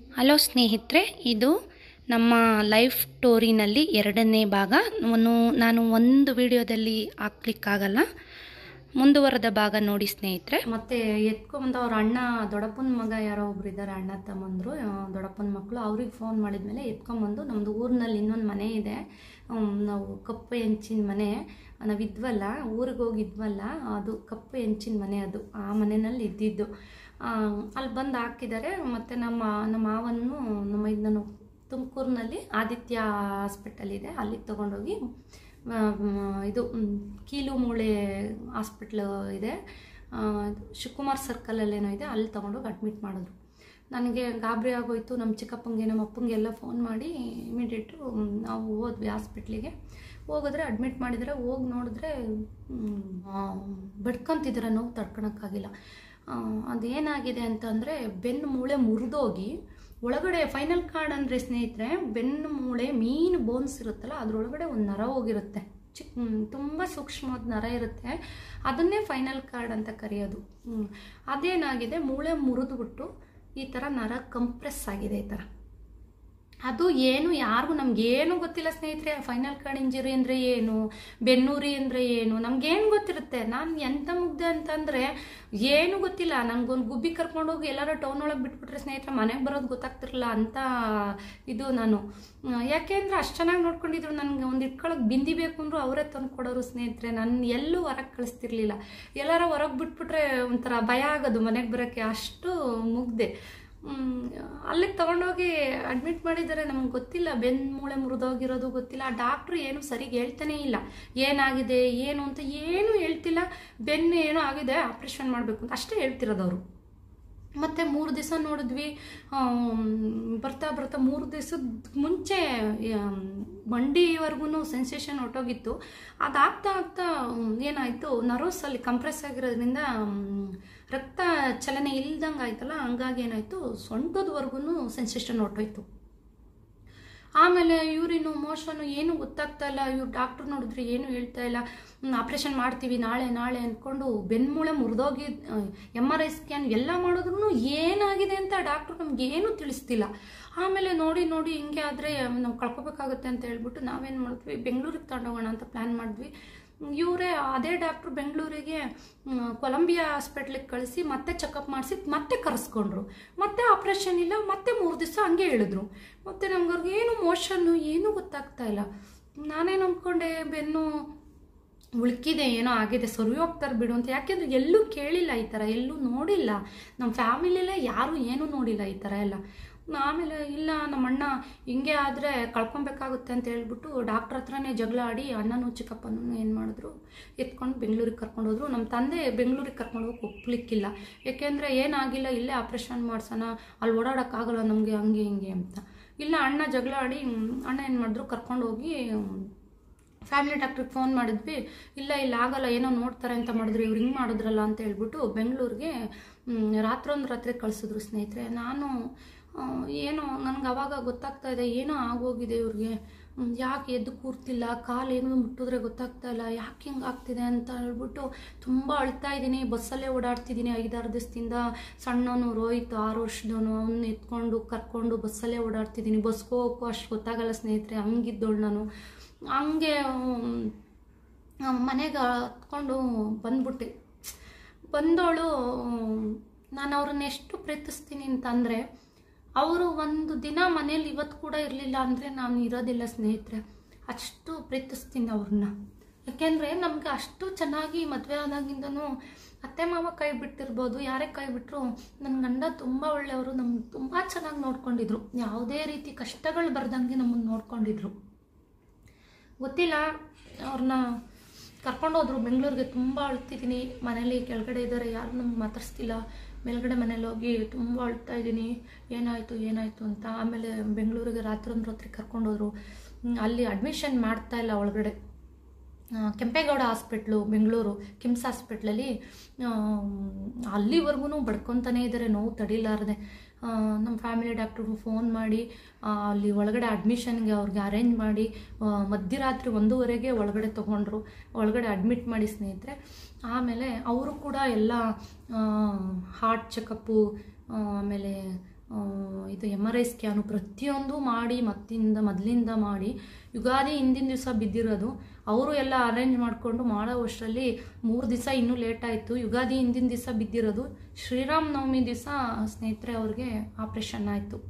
Hello ಸ್ನೇಹಿತರೆ ಇದು ನಮ್ಮ ಲೈಫ್ ಸ್ಟೋರಿನಲ್ಲಿ ಎರಡನೇ ಭಾಗ ನಾನು ನಾನು ಒಂದು ವಿಡಿಯೋದಲ್ಲಿ ಹಾಕ್ಲಿಕ್ಕಾಗಲ್ಲ ಮುಂದುವರೆದ ಭಾಗ ನೋಡಿ ಸ್ನೇಹಿತರೆ ಮತ್ತೆ ಎತ್ಕೊಂಬಂದು ಅವ್ರ ಅಣ್ಣ ದೊಡ್ಡಪ್ಪನ ಮಗ ಯಾರೋ ಒಬ್ರು ಇದ್ದಾರೆ ಅಣ್ಣ ತಮ್ಮಂದ್ರು ಆ, ದೊಡ್ಡಪ್ಪನ ಮಕ್ಕಳು ಅವ್ರಿಗೆ ಫೋನ್ ಮಾಡಿದ್ಮೇಲೆ ಎತ್ಕೊಂಬಂದು ನಮ್ಮದು ಊರಿನಲ್ಲಿ ಇನ್ನೊಂದು ಮನೆ ಇದೆ ಹ್ಮ್, ನಾವು ಕಪ್ಪು ಹೆಂಚಿನ ಮನೆ ನಾವು ಇದ್ವಲ್ಲ ಊರಿಗೆ ಹೋಗಿದ್ವಲ್ಲ ಅದು ಕಪ್ಪು ಹೆಂಚಿನ ಮನೆ ಅದು ಆ ಮನೆಯಲ್ಲಿ ಇದ್ದಿದ್ದು ಆ, ಅಲ್ಲಿ ಬಂದು ಹಾಕಿದ್ದಾರೆ ಮತ್ತು ನಮ್ಮ ನಮ್ಮ ಮಾವನ್ನು ನಮ್ಮ ಇದು ನಾನು ತುಮಕೂರಿನಲ್ಲಿ ಆದಿತ್ಯ ಹಾಸ್ಪಿಟಲ್ ಇದೆ ಅಲ್ಲಿಗೆ ತೊಗೊಂಡೋಗಿ ಆ, ಮ್, ಇದು ಮ್, ಕೀಲು ಮೂಳೆ ಹಾಸ್ಪಿಟ್ಲ್ ಇದೆ ಆ, ಶಿವಕುಮಾರ್ ಸರ್ಕಲಲ್ಲೇನೋ ಇದೆ ಅಲ್ಲಿ ತೊಗೊಂಡೋಗಿ ಅಡ್ಮಿಟ್ ಮಾಡಿದ್ರು ನನಗೆ ಗಾಬರಿ ಆಗೋಯ್ತು ನಮ್ಮ ಚಿಕ್ಕಪ್ಪಂಗೆ ನಮ್ಮ ಅಪ್ಪಂಗೆ ಎಲ್ಲ ಫೋನ್ ಮಾಡಿ ಇಮಿಡಿಯೇಟು ನಾವು ಹೋದ್ವಿ ಹಾಸ್ಪಿಟ್ಲಿಗೆ ಹೋಗಿದ್ರೆ ಅಡ್ಮಿಟ್ ಮಾಡಿದರೆ ಹೋಗಿ ನೋಡಿದ್ರೆ ಬಡ್ಕೊಂತಿದ್ರೆ ನೋವು ತಡ್ಕೊಳಕ್ಕಾಗಿಲ್ಲ ಆ, ಅದೇನಾಗಿದೆ ಅಂತಂದರೆ ಬೆನ್ನು ಮೂಳೆ ಮುರಿದೋಗಿ ಒಳಗಡೆ ಫೈನಲ್ ಕಾರ್ಡ್ ಅಂದರೆ ಸ್ನೇಹಿತರೆ ಬೆನ್ನು ಮೂಳೆ ಮೀನು ಬೋನ್ಸ್ ಇರುತ್ತಲ್ಲ ಅದರೊಳಗಡೆ ಒಂದು ನರ ಹೋಗಿರುತ್ತೆ ಚಿಕ್ಕ ಹ್ಮ್, ತುಂಬ ಸೂಕ್ಷ್ಮವಾದ ನರ ಇರುತ್ತೆ ಅದನ್ನೇ ಫೈನಲ್ ಕಾರ್ಡ್ ಅಂತ ಕರೆಯೋದು ಹ್ಮ್. ಅದೇನಾಗಿದೆ ಮೂಳೆ ಮುರಿದ್ಬಿಟ್ಟು ಈ ಥರ ನರ ಕಂಪ್ರೆಸ್ ಆಗಿದೆ ಈ ಥರ ಅದು ಏನು ಯಾರಿಗೂ ನಮ್ಗೇನು ಗೊತ್ತಿಲ್ಲ ಸ್ನೇಹಿತರೆ ಫೈನಲ್ ಕಾರ್ಡ್ ಇಂಜರಿ ಅಂದರೆ ಏನು ಬೆನ್ನೂರಿ ಅಂದರೆ ಏನು ನಮ್ಗೇನು ಗೊತ್ತಿರುತ್ತೆ ನಾನು ಎಂಥ ಮುಗ್ದೆ ಅಂತಂದರೆ ಏನು ಗೊತ್ತಿಲ್ಲ ನನಗೊಂದು ಗುಬ್ಬಿ ಕರ್ಕೊಂಡೋಗಿ ಎಲ್ಲರೂ ಟೌನ್ ಒಳಗೆ ಬಿಟ್ಬಿಟ್ರೆ ಸ್ನೇಹಿತರೆ ಮನೆಗೆ ಬರೋದು ಗೊತ್ತಾಗ್ತಿರಲ್ಲ ಅಂತ ಇದು ನಾನು ಆ, ಯಾಕೆ ಅಂದರೆ ಅಷ್ಟು ಚೆನ್ನಾಗಿ ನೋಡ್ಕೊಂಡಿದ್ರು ನನಗೆ ಒಂದು ಇಟ್ಕೊಳಕ್ಕೆ ಬಿಂದಿ ಬೇಕು ಅಂದರೂ ಅವರೇ ತಂದು ಕೊಡೋರು ಸ್ನೇಹಿತರೆ ನಾನು ಎಲ್ಲೂ ಹೊರಗೆ ಕಳಿಸ್ತಿರ್ಲಿಲ್ಲ ಎಲ್ಲಾರ ಹೊರಗೆ ಬಿಟ್ಬಿಟ್ರೆ ಒಂಥರ ಭಯ ಆಗೋದು ಮನೆಗೆ ಬರೋಕ್ಕೆ ಅಷ್ಟು ಮುಗ್ದೆ ಮ್, ಅಲ್ಲಿಗೆ ತಗೊಂಡೋಗಿ ಅಡ್ಮಿಟ್ ಮಾಡಿದ್ದಾರೆ ನಮ್ಗೆ ಗೊತ್ತಿಲ್ಲ ಬೆನ್ನು ಮೂಳೆ ಮುರಿದೋಗಿರೋದು ಗೊತ್ತಿಲ್ಲ ಆ ಡಾಕ್ಟ್ರು ಏನು ಸರಿಗೆ ಹೇಳ್ತಾನೇ ಇಲ್ಲ ಏನಾಗಿದೆ ಏನು ಅಂತ ಏನು ಹೇಳ್ತಿಲ್ಲ ಬೆನ್ನು ಏನೋ ಆಗಿದೆ ಆಪ್ರೇಷನ್ ಮಾಡಬೇಕು ಅಂತ ಅಷ್ಟೇ ಹೇಳ್ತಿರೋದು ಅವರು ಮತ್ತು ಮೂರು ದಿವಸ ನೋಡಿದ್ವಿ ಆಮ್, ಬರ್ತಾ ಬರ್ತಾ ಮೂರು ದಿವಸದ ಮುಂಚೆ ಆಮ್, ಮಂಡಿವರೆಗೂ ಸೆನ್ಸೇಷನ್ ಹೊಟ್ಟೋಗಿತ್ತು ಅದಾಗ್ತಾ ಆಗ್ತಾ ಆಮ್, ಏನಾಯಿತು ನರ್ವಸಲ್ಲಿ ಕಂಪ್ರೆಸ್ ಆಗಿರೋದ್ರಿಂದ ಆಮ್, ರಕ್ತ ಚಲನೆ ಇಲ್ದಂಗೆ ಆಯ್ತಲ್ಲ ಹಂಗಾಗಿ ಏನಾಯಿತು ಸೊಂಟದವರೆಗೂ ಸೆನ್ಸೇಷನ್ ಹೊಟ್ಟೋಯ್ತು ಆಮೇಲೆ ಯೂರಿನು ಮೋಷನು ಏನು ಗೊತ್ತಾಗ್ತಾ ಇಲ್ಲ ಇವ್ರು ಡಾಕ್ಟ್ರು ನೋಡಿದ್ರೆ ಏನು ಹೇಳ್ತಾ ಇಲ್ಲ ಆಪ್ರೇಷನ್ ಮಾಡ್ತೀವಿ ನಾಳೆ ನಾಳೆ ಅಂದ್ಕೊಂಡು ಬೆನ್ಮೂಳೆ ಮುರಿದೋಗಿ ಎಮ್ ಆರ್ ಐ ಸ್ಕ್ಯಾನ್ ಎಲ್ಲ ಮಾಡಿದ್ರು ಏನಾಗಿದೆ ಅಂತ ಡಾಕ್ಟ್ರು ನಮ್ಗೆ ಏನೂ ತಿಳಿಸ್ತಿಲ್ಲ ಆಮೇಲೆ ನೋಡಿ ನೋಡಿ ಹಿಂಗೆ ಆದರೆ ನಾವು ಕಳ್ಕೊಬೇಕಾಗುತ್ತೆ ಅಂತ ಹೇಳ್ಬಿಟ್ಟು ನಾವೇನು ಮಾಡಿದ್ವಿ ಬೆಂಗಳೂರಿಗೆ ತಗೊಂಡೋಗೋಣ ಅಂತ ಪ್ಲ್ಯಾನ್ ಮಾಡಿದ್ವಿ ಇವರೇ ಅದೇ ಡಾಕ್ಟ್ರು ಬೆಂಗಳೂರಿಗೆ ಮ್, ಕೊಲಂಬಿಯಾ ಹಾಸ್ಪಿಟ್ಲಿಗೆ ಕಳಿಸಿ ಮತ್ತೆ ಚೆಕಪ್ ಮಾಡಿಸಿ ಮತ್ತೆ ಕರೆಸ್ಕೊಂಡ್ರು ಮತ್ತೆ ಆಪ್ರೇಷನ್ ಇಲ್ಲ ಮತ್ತೆ ಮೂರು ದಿವಸ ಹಂಗೆ ಹೇಳಿದ್ರು ಮತ್ತು ನಮ್ಗೆ ಏನು ಮೋಷನ್ನು ಏನೂ ಗೊತ್ತಾಗ್ತಾ ಇಲ್ಲ ನಾನೇನು ಅಂದ್ಕೊಂಡೆ ಬೆನ್ನು ಉಳ್ಕಿದೆ ಏನೋ ಆಗಿದೆ ಸರಿ ಹೋಗ್ತಾರೆ ಬಿಡು ಅಂತ ಯಾಕೆಂದ್ರೆ ಎಲ್ಲೂ ಕೇಳಿಲ್ಲ ಈ ಥರ ಎಲ್ಲೂ ನೋಡಿಲ್ಲ ನಮ್ಮ ಫ್ಯಾಮಿಲಿಲೇ ಯಾರೂ ಏನೂ ನೋಡಿಲ್ಲ ಈ ಥರ ಎಲ್ಲ ಆಮೇಲೆ ಇಲ್ಲ ನಮ್ಮ ಅಣ್ಣ ಹಿಂಗೆ ಆದರೆ ಕಳ್ಕೊಬೇಕಾಗುತ್ತೆ ಅಂತ ಹೇಳ್ಬಿಟ್ಟು ಡಾಕ್ಟ್ರ್ ಹತ್ರನೇ ಜಗಳ ಆಡಿ ಅಣ್ಣನೂ ಚಿಕ್ಕಪ್ಪನೂ ಏನು ಮಾಡಿದ್ರು ಎತ್ಕೊಂಡು ಬೆಂಗಳೂರಿಗೆ ಕರ್ಕೊಂಡು ಹೋದ್ರು ನಮ್ಮ ತಂದೆ ಬೆಂಗಳೂರಿಗೆ ಕರ್ಕೊಂಡು ಹೋಗಿ ಒಪ್ಲಿಕ್ಕಿಲ್ಲ ಯಾಕೆಂದರೆ ಏನಾಗಿಲ್ಲ ಇಲ್ಲೇ ಆಪ್ರೇಷನ್ ಮಾಡ್ಸೋಣ ಅಲ್ಲಿ ಓಡಾಡೋಕ್ಕಾಗಲ್ಲ ನಮಗೆ ಹಂಗೆ ಹಿಂಗೆ ಅಂತ ಇಲ್ಲ ಅಣ್ಣ ಜಗಳ ಆಡಿ ಮ್, ಅಣ್ಣ ಏನು ಮಾಡಿದ್ರು ಕರ್ಕೊಂಡೋಗಿ ಫ್ಯಾಮಿಲಿ ಡಾಕ್ಟ್ರಿಗೆ ಫೋನ್ ಮಾಡಿದ್ವಿ ಇಲ್ಲ ಇಲ್ಲ ಆಗಲ್ಲ ಏನೋ ನೋಡ್ತಾರೆ ಅಂತ ಮಾಡಿದ್ರು ಇವ್ರು ಹಿಂಗೆ ಮಾಡಿದ್ರಲ್ಲ ಅಂತ ಹೇಳ್ಬಿಟ್ಟು ಬೆಂಗಳೂರಿಗೆ ರಾತ್ರೊಂದು ರಾತ್ರಿ ಕಳಿಸಿದ್ರು ಸ್ನೇಹಿತರೆ ನಾನು ಆ, ಏನೋ ನನಗೆ ಅವಾಗ ಗೊತ್ತಾಗ್ತಾ ಇದೆ ಏನೋ ಆಗೋಗಿದೆ ಇವ್ರಿಗೆ ಹ್ಮ್, ಯಾಕೆ ಎದ್ದು ಕೂರ್ತಿಲ್ಲ ಕಾಲು ಏನು ಮುಟ್ಟಿದ್ರೆ ಗೊತ್ತಾಗ್ತಾ ಇಲ್ಲ ಯಾಕೆ ಹಿಂಗೆ ಆಗ್ತಿದೆ ಅಂತ ಹೇಳ್ಬಿಟ್ಟು ತುಂಬ ಅಳ್ತಾ ಇದ್ದೀನಿ ಬಸ್ಸಲ್ಲೇ ಓಡಾಡ್ತಿದ್ದೀನಿ ಐದಾರು ದಿವಸದಿಂದ ಸಣ್ಣವನು ರೋಹಿತ್ ಆರು ವರ್ಷದವನು ಅವನ್ನ ಎತ್ಕೊಂಡು ಕರ್ಕೊಂಡು ಬಸ್ಸಲ್ಲೇ ಓಡಾಡ್ತಿದ್ದೀನಿ ಬಸ್ಗೆ ಹೋಗೋಕ್ಕೂ ಅಷ್ಟು ಗೊತ್ತಾಗಲ್ಲ ಸ್ನೇಹಿತರೆ ಹಂಗಿದ್ದೋಳು ನಾನು ಹಂಗೆ ಮನೆಗೆ ಹತ್ಕೊಂಡು ಬಂದ್ಬಿಟ್ಟೆ ಬಂದವಳು ನಾನು ಅವ್ರನ್ನ ಎಷ್ಟು ಪ್ರೀತಿಸ್ತೀನಿ ಅಂತಂದರೆ ಅವರು ಒಂದು ದಿನ ಮನೇಲಿ ಇವತ್ತು ಕೂಡ ಇರಲಿಲ್ಲ ಅಂದರೆ ನಾನು ಇರೋದಿಲ್ಲ ಸ್ನೇಹಿತರೆ ಅಷ್ಟು ಪ್ರೀತಿಸ್ತೀನಿ ಅವ್ರನ್ನ ಯಾಕೆಂದರೆ ನಮಗೆ ಅಷ್ಟು ಚೆನ್ನಾಗಿ ಮದುವೆ ಆದಾಗಿಂದನೂ ಅತ್ತೆ ಮಾವ ಕೈ ಬಿಟ್ಟಿರ್ಬೋದು ಯಾರೇ ಕೈ ಬಿಟ್ಟರು ನನ್ನ ಗಂಡ ತುಂಬ ಒಳ್ಳೆಯವರು ನಮ್ಗೆ ತುಂಬ ಚೆನ್ನಾಗಿ ನೋಡ್ಕೊಂಡಿದ್ರು ಯಾವುದೇ ರೀತಿ ಕಷ್ಟಗಳು ಬರ್ದಂಗೆ ನಮ್ಮನ್ನು ನೋಡ್ಕೊಂಡಿದ್ರು ಗೊತ್ತಿಲ್ಲ ಅವ್ರನ್ನ ಕರ್ಕೊಂಡೋದ್ರು ಬೆಂಗಳೂರಿಗೆ ತುಂಬ ಅಳ್ತಿದ್ದೀನಿ ಮನೇಲಿ ಕೆಳಗಡೆ ಇದ್ದಾರೆ ಯಾರು ನಮ್ಗೆ ಮಾತಾಡ್ಸ್ತಿಲ್ಲ ಮೇಲ್ಗಡೆ ಮನೇಲಿ ಹೋಗಿ ತುಂಬ ಅಳ್ತಾ ಇದ್ದೀನಿ ಏನಾಯಿತು ಏನಾಯಿತು ಅಂತ ಆಮೇಲೆ ಬೆಂಗಳೂರಿಗೆ ರಾತ್ರಿ ಒಂದು ರಾತ್ರಿ ಕರ್ಕೊಂಡೋದ್ರು ಹ್ಮ್, ಅಲ್ಲಿ ಅಡ್ಮಿಷನ್ ಮಾಡ್ತಾ ಇಲ್ಲ ಒಳಗಡೆ ಆ, ಕೆಂಪೇಗೌಡ ಹಾಸ್ಪಿಟ್ಲು ಬೆಂಗಳೂರು ಕಿಮ್ಸ್ ಹಾಸ್ಪಿಟ್ಲಲ್ಲಿ ಅಲ್ಲಿವರೆಗೂ ಬಡ್ಕೊತಾನೇ ಇದ್ದಾರೆ ನೋವು ತಡಿಲಾರದೆ ಆ, ನಮ್ಮ ಫ್ಯಾಮಿಲಿ ಡಾಕ್ಟ್ರಿಗೂ ಫೋನ್ ಮಾಡಿ ಆ, ಅಲ್ಲಿ ಒಳಗಡೆ ಅಡ್ಮಿಷನ್ಗೆ ಅವ್ರಿಗೆ ಅರೇಂಜ್ ಮಾಡಿ ಆ, ಮಧ್ಯರಾತ್ರಿ ಒಂದೂವರೆಗೆ ಒಳಗಡೆ ತೊಗೊಂಡ್ರು ಒಳಗಡೆ ಅಡ್ಮಿಟ್ ಮಾಡಿ ಸ್ನೇಹಿತರೆ ಆಮೇಲೆ ಅವರು ಕೂಡ ಎಲ್ಲ ಹಾರ್ಟ್ ಚೆಕಪ್ಪು ಆಮೇಲೆ ಆ, ಇದು ಎಮ್ ಆರ್ ಐ ಸ್ಕ್ಯಾನು ಪ್ರತಿಯೊಂದು ಮಾಡಿ ಮತ್ತಿಂದ ಮೊದಲಿಂದ ಮಾಡಿ ಯುಗಾದಿ ಹಿಂದಿನ ದಿವಸ ಬಿದ್ದಿರೋದು ಅವರು ಎಲ್ಲ ಅರೇಂಜ್ ಮಾಡಿಕೊಂಡು ಮಾಡೋ ಅಷ್ಟರಲ್ಲಿ ಮೂರು ದಿವಸ ಇನ್ನೂ ಲೇಟ್ ಆಯಿತು ಯುಗಾದಿ ಹಿಂದಿನ ದಿವಸ ಬಿದ್ದಿರೋದು ಶ್ರೀರಾಮ್ ನವಮಿ ದಿವಸ ಸ್ನೇಹಿತರೆ ಅವ್ರಿಗೆ ಆಪ್ರೇಷನ್ ಆಯಿತು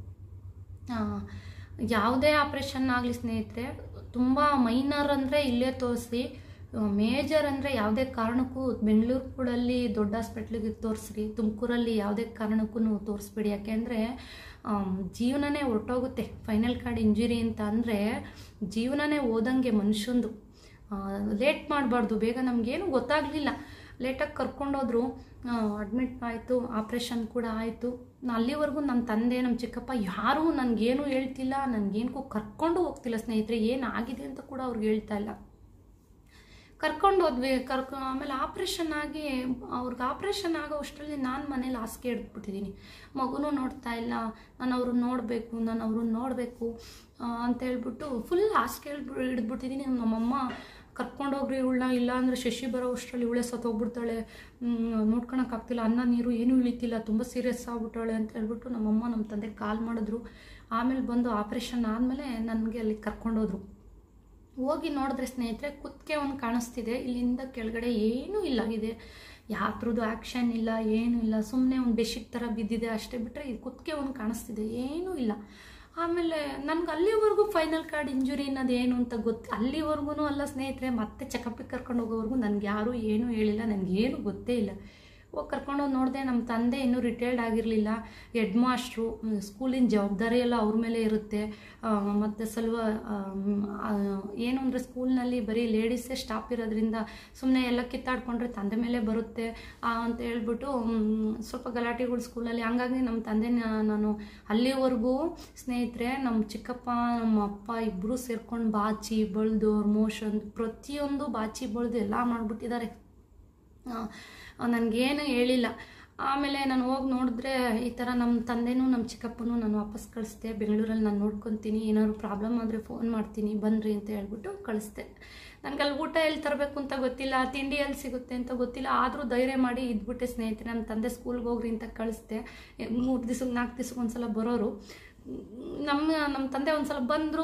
ಯಾವುದೇ ಆಪ್ರೇಷನ್ ಆಗಲಿ ಸ್ನೇಹಿತರೆ ತುಂಬ ಮೈನರ್ ಅಂದರೆ ಇಲ್ಲೇ ತೋರಿಸಿ ಮೇಜರ್ ಅಂದರೆ ಯಾವುದೇ ಕಾರಣಕ್ಕೂ ಬೆಂಗಳೂರು ಕೂಡಲ್ಲಿ ದೊಡ್ಡ ಹಾಸ್ಪಿಟ್ಲಿಗೆ ತೋರಿಸ್ರಿ ತುಮಕೂರಲ್ಲಿ ಯಾವುದೇ ಕಾರಣಕ್ಕೂ ತೋರಿಸ್ಬೇಡಿ ಯಾಕೆಂದರೆ ಜೀವನನೇ ಹೊರಟೋಗುತ್ತೆ ಫೈನಲ್ ಕಾರ್ಡ್ ಇಂಜುರಿ ಅಂತ ಅಂದರೆ ಜೀವನನೇ ಓದಂಗೆ ಮನುಷ್ಯಂದು ಲೇಟ್ ಮಾಡಬಾರ್ದು ಬೇಗ ನಮಗೇನು ಗೊತ್ತಾಗಲಿಲ್ಲ ಲೇಟಾಗಿ ಕರ್ಕೊಂಡೋದ್ರು ಅಡ್ಮಿಟ್ ಆಯಿತು ಆಪ್ರೇಷನ್ ಕೂಡ ಆಯಿತು ಅಲ್ಲಿವರೆಗೂ ನನ್ನ ತಂದೆ ನಮ್ಮ ಚಿಕ್ಕಪ್ಪ ಯಾರೂ ನನಗೇನು ಹೇಳ್ತಿಲ್ಲ ನನಗೇನಕ್ಕೂ ಕರ್ಕೊಂಡು ಹೋಗ್ತಿಲ್ಲ ಸ್ನೇಹಿತರೆ ಏನಾಗಿದೆ ಅಂತ ಕೂಡ ಅವ್ರಿಗೆ ಹೇಳ್ತಾ ಇಲ್ಲ ಕರ್ಕೊಂಡು ಹೋದ್ವಿ ಕರ್ಕೊ ಆಮೇಲೆ ಆಪ್ರೇಷನ್ ಆಗಿ ಅವ್ರಿಗೆ ಆಪ್ರೇಷನ್ ಆಗೋ ಅಷ್ಟರಲ್ಲಿ ನಾನು ಮನೇಲಿ ಹಾಸಿಗೆ ಹಿಡ್ಬಿಟ್ಟಿದ್ದೀನಿ ಮಗುನೂ ನೋಡ್ತಾ ಇಲ್ಲ ನಾನು ಅವ್ರನ್ನ ನೋಡಬೇಕು ನಾನು ಅವ್ರನ್ನ ನೋಡಬೇಕು ಅಂತ ಹೇಳ್ಬಿಟ್ಟು ಫುಲ್ ಹಾಸಿಗೆ ಹಿಡ್ಬಿ ಹಿಡ್ಬಿಟ್ಟಿದ್ದೀನಿ ನಮ್ಮಮ್ಮ ಕರ್ಕೊಂಡೋಗ್ರಿ ಇವಳನ್ನ ಇಲ್ಲ ಅಂದರೆ ಶಶಿ ಬರೋ ಅಷ್ಟರಲ್ಲಿ ಇವಳೇ ಸತ್ತೋಗ್ಬಿಡ್ತಾಳೆ ನೋಡ್ಕೊಳಕ್ಕಾಗ್ತಿಲ್ಲ ಅನ್ನ ನೀರು ಏನೂ ಇಳಿತಿಲ್ಲ ತುಂಬ ಸೀರಿಯಸ್ ಆಗ್ಬಿಟ್ಟಾಳೆ ಅಂತ ಹೇಳ್ಬಿಟ್ಟು ನಮ್ಮಮ್ಮ ನಮ್ಮ ತಂದೆ ಕಾಲ್ ಮಾಡಿದ್ರು ಆಮೇಲೆ ಬಂದು ಆಪ್ರೇಷನ್ ಆದಮೇಲೆ ನನಗೆ ಅಲ್ಲಿ ಕರ್ಕೊಂಡೋದ್ರು ಹೋಗಿ ನೋಡಿದ್ರೆ ಸ್ನೇಹಿತರೆ ಕುತ್ತಿಗೆ ಒಂದು ಕಾಣಿಸ್ತಿದೆ ಇಲ್ಲಿಂದ ಕೆಳಗಡೆ ಏನೂ ಇಲ್ಲ ಇದೆ ಯಾತ್ರದ್ದು ಆ್ಯಕ್ಷನ್ ಇಲ್ಲ ಏನೂ ಇಲ್ಲ ಸುಮ್ಮನೆ ಒಂದು ಬೆಶಿಟ್ ಥರ ಬಿದ್ದಿದೆ ಅಷ್ಟೇ ಬಿಟ್ಟರೆ ಇದು ಕುತ್ತಿಗೆ ಒಂದು ಕಾಣಿಸ್ತಿದೆ ಏನೂ ಇಲ್ಲ ಆಮೇಲೆ ನನಗೆ ಅಲ್ಲಿವರೆಗೂ ಫೈನಲ್ ಕಾರ್ಡ್ ಇಂಜುರಿ ಅನ್ನೋದು ಏನು ಅಂತ ಗೊತ್ತು ಅಲ್ಲಿವರೆಗೂ ಅಲ್ಲ ಸ್ನೇಹಿತರೆ ಮತ್ತೆ ಚೆಕಪ್ಪಿಗೆ ಕರ್ಕೊಂಡು ಹೋಗೋವರೆಗೂ ನನಗೆ ಯಾರೂ ಏನೂ ಹೇಳಿಲ್ಲ ನನಗೇನು ಗೊತ್ತೇ ಇಲ್ಲ ಹೋಗಿ ಕರ್ಕೊಂಡೋಗಿ ನೋಡಿದೆ ನಮ್ಮ ತಂದೆ ಇನ್ನೂ ರಿಟೈರ್ಡ್ ಆಗಿರಲಿಲ್ಲ ಹೆಡ್ ಮಾಸ್ಟ್ರು ಸ್ಕೂಲಿನ ಜವಾಬ್ದಾರಿ ಎಲ್ಲ ಅವ್ರ ಮೇಲೆ ಇರುತ್ತೆ ಮತ್ತು ಸ್ವಲ್ಪ ಏನು ಅಂದರೆ ಸ್ಕೂಲ್ನಲ್ಲಿ ಬರೀ ಲೇಡೀಸೇ ಸ್ಟಾಫ್ ಇರೋದ್ರಿಂದ ಸುಮ್ಮನೆ ಎಲ್ಲ ಕಿತ್ತಾಡ್ಕೊಂಡ್ರೆ ತಂದೆ ಮೇಲೆ ಬರುತ್ತೆ ಅಂತ ಹೇಳ್ಬಿಟ್ಟು ಸ್ವಲ್ಪ ಗಲಾಟೆಗಳು ಸ್ಕೂಲಲ್ಲಿ ಹಂಗಾಗಿ ನಮ್ಮ ತಂದೆ ನಾನು ಅಲ್ಲಿವರೆಗೂ ಸ್ನೇಹಿತರೆ ನಮ್ಮ ಚಿಕ್ಕಪ್ಪ ನಮ್ಮ ಅಪ್ಪ ಇಬ್ಬರು ಸೇರ್ಕೊಂಡು ಬಾಚಿ ಬಳ್ದು ಅವ್ರ ಮೋಷನ್ ಪ್ರತಿಯೊಂದು ಬಾಚಿ ಬಳ್ದು ಎಲ್ಲ ಮಾಡಿಬಿಟ್ಟಿದ್ದಾರೆ ನನಗೇನು ಹೇಳಿಲ್ಲ ಆಮೇಲೆ ನಾನು ಹೋಗಿ ನೋಡಿದ್ರೆ ಈ ಥರ ನಮ್ಮ ತಂದೆನೂ ನಮ್ಮ ಚಿಕ್ಕಪ್ಪನೂ ನಾನು ವಾಪಸ್ ಕಳಿಸ್ದೆ ಬೆಂಗಳೂರಲ್ಲಿ ನಾನು ನೋಡ್ಕೊತೀನಿ ಏನಾದ್ರು ಪ್ರಾಬ್ಲಮ್ ಆದರೆ ಫೋನ್ ಮಾಡ್ತೀನಿ ಬನ್ನಿರಿ ಅಂತ ಹೇಳ್ಬಿಟ್ಟು ಕಳಿಸ್ದೆ ನನಗೆ ಅಲ್ಲಿ ಊಟ ಎಲ್ಲಿ ತರಬೇಕು ಅಂತ ಗೊತ್ತಿಲ್ಲ ತಿಂಡಿ ಎಲ್ಲಿ ಸಿಗುತ್ತೆ ಅಂತ ಗೊತ್ತಿಲ್ಲ ಆದರೂ ಧೈರ್ಯ ಮಾಡಿ ಇದ್ಬಿಟ್ಟೆ ಸ್ನೇಹಿತರೆ ನಮ್ಮ ತಂದೆ ಸ್ಕೂಲ್ಗೆ ಹೋಗ್ರಿ ಅಂತ ಕಳಿಸ್ದೆ ಮೂರು ದಿವ್ಸಕ್ಕೆ ನಾಲ್ಕು ದಿವ್ಸಕ್ಕೆ ಒಂದ್ಸಲ ಬರೋರು ನಮ್ಮ ನಮ್ಮ ತಂದೆ ಒಂದ್ಸಲ ಬಂದರು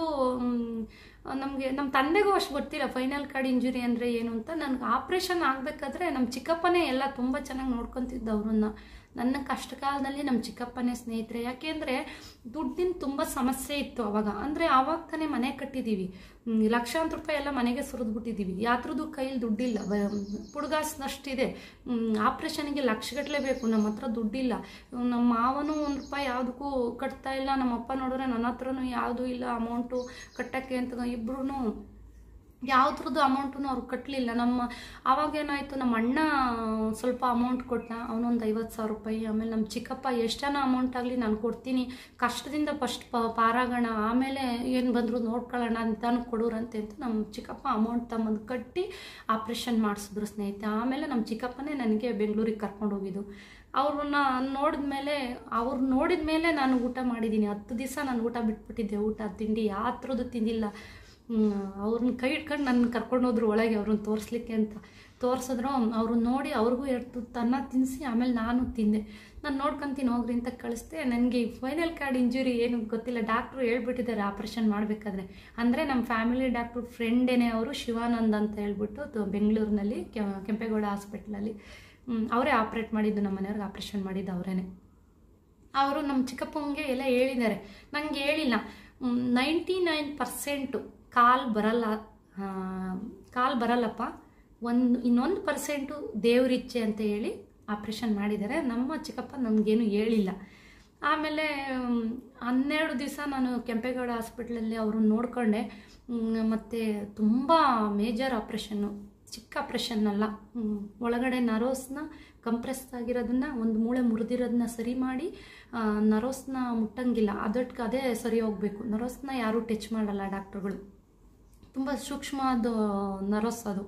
ನಮಗೆ ನಮ್ಮ ತಂದೆಗೂ ಅಷ್ಟು ಗೊತ್ತಿಲ್ಲ ಫೈನಲ್ ಕಾರ್ಡ್ ಇಂಜುರಿ ಅಂದರೆ ಏನು ಅಂತ ನನಗೆ ಆಪ್ರೇಷನ್ ಆಗಬೇಕಾದ್ರೆ ನಮ್ಮ ಚಿಕ್ಕಪ್ಪನೇ ಎಲ್ಲ ತುಂಬ ಚೆನ್ನಾಗಿ ನೋಡ್ಕೊತಿದ್ದ ಅವ್ರನ್ನ ನನ್ನ ಕಷ್ಟ ಕಾಲದಲ್ಲಿ ನಮ್ಮ ಚಿಕ್ಕಪ್ಪನೇ ಸ್ನೇಹಿತರೆ ಯಾಕೆಂದರೆ ದುಡ್ಡಿನ ತುಂಬ ಸಮಸ್ಯೆ ಇತ್ತು ಅವಾಗ ಅಂದರೆ ಆವಾಗ ತಾನೇ ಮನೆ ಕಟ್ಟಿದ್ದೀವಿ ಲಕ್ಷಾಂತರ ರೂಪಾಯಿ ಎಲ್ಲ ಮನೆಗೆ ಸುರಿದ್ಬಿಟ್ಟಿದ್ದೀವಿ ಯಾತ್ರದ್ದು ಕೈಲಿ ದುಡ್ಡಿಲ್ಲ ಪುಡ್ಗಾಸ್ನಷ್ಟಿದೆ ಆಪ್ರೇಷನ್ಗೆ ಲಕ್ಷಗಟ್ಟಲೆ ಬೇಕು ನಮ್ಮ ಹತ್ರ ದುಡ್ಡಿಲ್ಲ ನಮ್ಮ ಮಾವನೂ ಒಂದು ರೂಪಾಯಿ ಯಾವುದಕ್ಕೂ ಕಟ್ತಾ ಇಲ್ಲ ನಮ್ಮ ಅಪ್ಪ ನೋಡಿದ್ರೆ ನನ್ನ ಹತ್ರನೂ ಯಾವುದೂ ಇಲ್ಲ ಅಮೌಂಟು ಕಟ್ಟೋಕ್ಕೆ ಅಂತ ಇಬ್ಬರೂ ಯಾವುದ್ರದ್ದು ಅಮೌಂಟು ಅವ್ರು ಕಟ್ಟಲಿಲ್ಲ ನಮ್ಮ ಆವಾಗೇನಾಯಿತು ನಮ್ಮ ಅಣ್ಣ ಸ್ವಲ್ಪ ಅಮೌಂಟ್ ಕೊಟ್ಟ ಅವನೊಂದು ಐವತ್ತು ಸಾವಿರ ರೂಪಾಯಿ ಆಮೇಲೆ ನಮ್ಮ ಚಿಕ್ಕಪ್ಪ ಎಷ್ಟನ ಅಮೌಂಟ್ ಆಗಲಿ ನಾನು ಕೊಡ್ತೀನಿ ಕಷ್ಟದಿಂದ ಫಸ್ಟ್ ಪ ಪಾರಾಗೋಣ ಆಮೇಲೆ ಏನು ಬಂದರೂ ನೋಡ್ಕೊಳ್ಳೋಣ ನಿಧಾನ ಕೊಡೋರಂತೆ ಅಂತ ನಮ್ಮ ಚಿಕ್ಕಪ್ಪ ಅಮೌಂಟ್ ತಮ್ಮದು ಕಟ್ಟಿ ಆಪ್ರೇಷನ್ ಮಾಡಿಸಿದ್ರು ಸ್ನೇಹಿತೆ ಆಮೇಲೆ ನಮ್ಮ ಚಿಕ್ಕಪ್ಪನೇ ನನಗೆ ಬೆಂಗಳೂರಿಗೆ ಕರ್ಕೊಂಡು ಹೋಗಿದ್ದು ಅವ್ರನ್ನ ನೋಡಿದ ಮೇಲೆ ಅವ್ರು ನೋಡಿದ ಮೇಲೆ ನಾನು ಊಟ ಮಾಡಿದ್ದೀನಿ ಹತ್ತು ದಿವಸ ನಾನು ಊಟ ಬಿಟ್ಬಿಟ್ಟಿದ್ದೆ ಊಟ ತಿಂಡಿ ಯಾವ ಥರದ್ದು ತಿಂದಿಲ್ಲ ಅವ್ರನ್ನ ಕೈ ಇಟ್ಕೊಂಡು ನನ್ನ ಕರ್ಕೊಂಡೋದ್ರು ಒಳಗೆ ಅವ್ರನ್ನ ತೋರಿಸ್ಲಿಕ್ಕೆ ಅಂತ ತೋರಿಸಿದ್ರು ಅವರು ನೋಡಿ ಅವ್ರಿಗೂ ಎರಡು ತನ್ನ ತಿನ್ನಿಸಿ ಆಮೇಲೆ ನಾನು ತಿಂದೆ ನಾನು ನೋಡ್ಕೊತೀನಿ ಹೋಗ್ರಿ ಅಂತ ಕಳಿಸ್ದೆ ನನಗೆ ಈ ಫೈನಲ್ ಕಾರ್ಡ್ ಇಂಜುರಿ ಏನು ಗೊತ್ತಿಲ್ಲ ಡಾಕ್ಟ್ರು ಹೇಳ್ಬಿಟ್ಟಿದ್ದಾರೆ ಆಪ್ರೇಷನ್ ಮಾಡಬೇಕಾದ್ರೆ ಅಂದರೆ ನಮ್ಮ ಫ್ಯಾಮಿಲಿ ಡಾಕ್ಟ್ರು ಫ್ರೆಂಡೇನೆ ಅವರು ಶಿವಾನಂದ್ ಅಂತ ಹೇಳ್ಬಿಟ್ಟು ಬೆಂಗಳೂರಿನಲ್ಲಿ ಕೆಂಪೇಗೌಡ ಹಾಸ್ಪಿಟ್ಲಲ್ಲಿ ಅವರೇ ಆಪ್ರೇಟ್ ಮಾಡಿದ್ದು ನಮ್ಮ ಮನೆಯವ್ರಿಗೆ ಆಪ್ರೇಷನ್ ಮಾಡಿದ್ದು ಅವರೇನೆ ಅವರು ನಮ್ಮ ಚಿಕ್ಕಪ್ಪಂಗೆ ಎಲ್ಲ ಹೇಳಿದ್ದಾರೆ ನನಗೆ ಹೇಳಿಲ್ಲ ನೈಂಟಿ ನೈನ್ ಪರ್ಸೆಂಟು ಕಾಲು ಬರಲ್ಲ ಕಾಲು ಬರಲ್ಲಪ್ಪ ಒಂದು ಇನ್ನೊಂದು ಪರ್ಸೆಂಟು ದೇವರಿಚ್ಛೆ ಅಂತ ಹೇಳಿ ಆಪ್ರೇಷನ್ ಮಾಡಿದ್ದಾರೆ ನಮ್ಮ ಚಿಕ್ಕಪ್ಪ ನನಗೇನು ಹೇಳಿಲ್ಲ ಆಮೇಲೆ ಹನ್ನೆರಡು ದಿವಸ ನಾನು ಕೆಂಪೇಗೌಡ ಹಾಸ್ಪಿಟ್ಲಲ್ಲಿ ಅವ್ರನ್ನ ನೋಡಿಕೊಂಡೆ ಮತ್ತು ತುಂಬ ಮೇಜರ್ ಆಪ್ರೇಷನ್ನು ಚಿಕ್ಕ ಆಪ್ರೇಷನ್ ಅಲ್ಲ ಒಳಗಡೆ ನರೋಸ್ನ ಕಂಪ್ರೆಸ್ ಆಗಿರೋದನ್ನ ಒಂದು ಮೂಳೆ ಮುರಿದಿರೋದನ್ನ ಸರಿ ಮಾಡಿ ನರೋಸ್ನ ಮುಟ್ಟಂಗಿಲ್ಲ ಅದಕ್ಕೆ ಅದೇ ಸರಿ ಹೋಗಬೇಕು ನರೋಸ್ನ ಯಾರೂ ಟಚ್ ಮಾಡಲ್ಲ ಡಾಕ್ಟ್ರುಗಳು ತುಂಬ ಸೂಕ್ಷ್ಮವಾದ ನರೋಸ್ ಅದು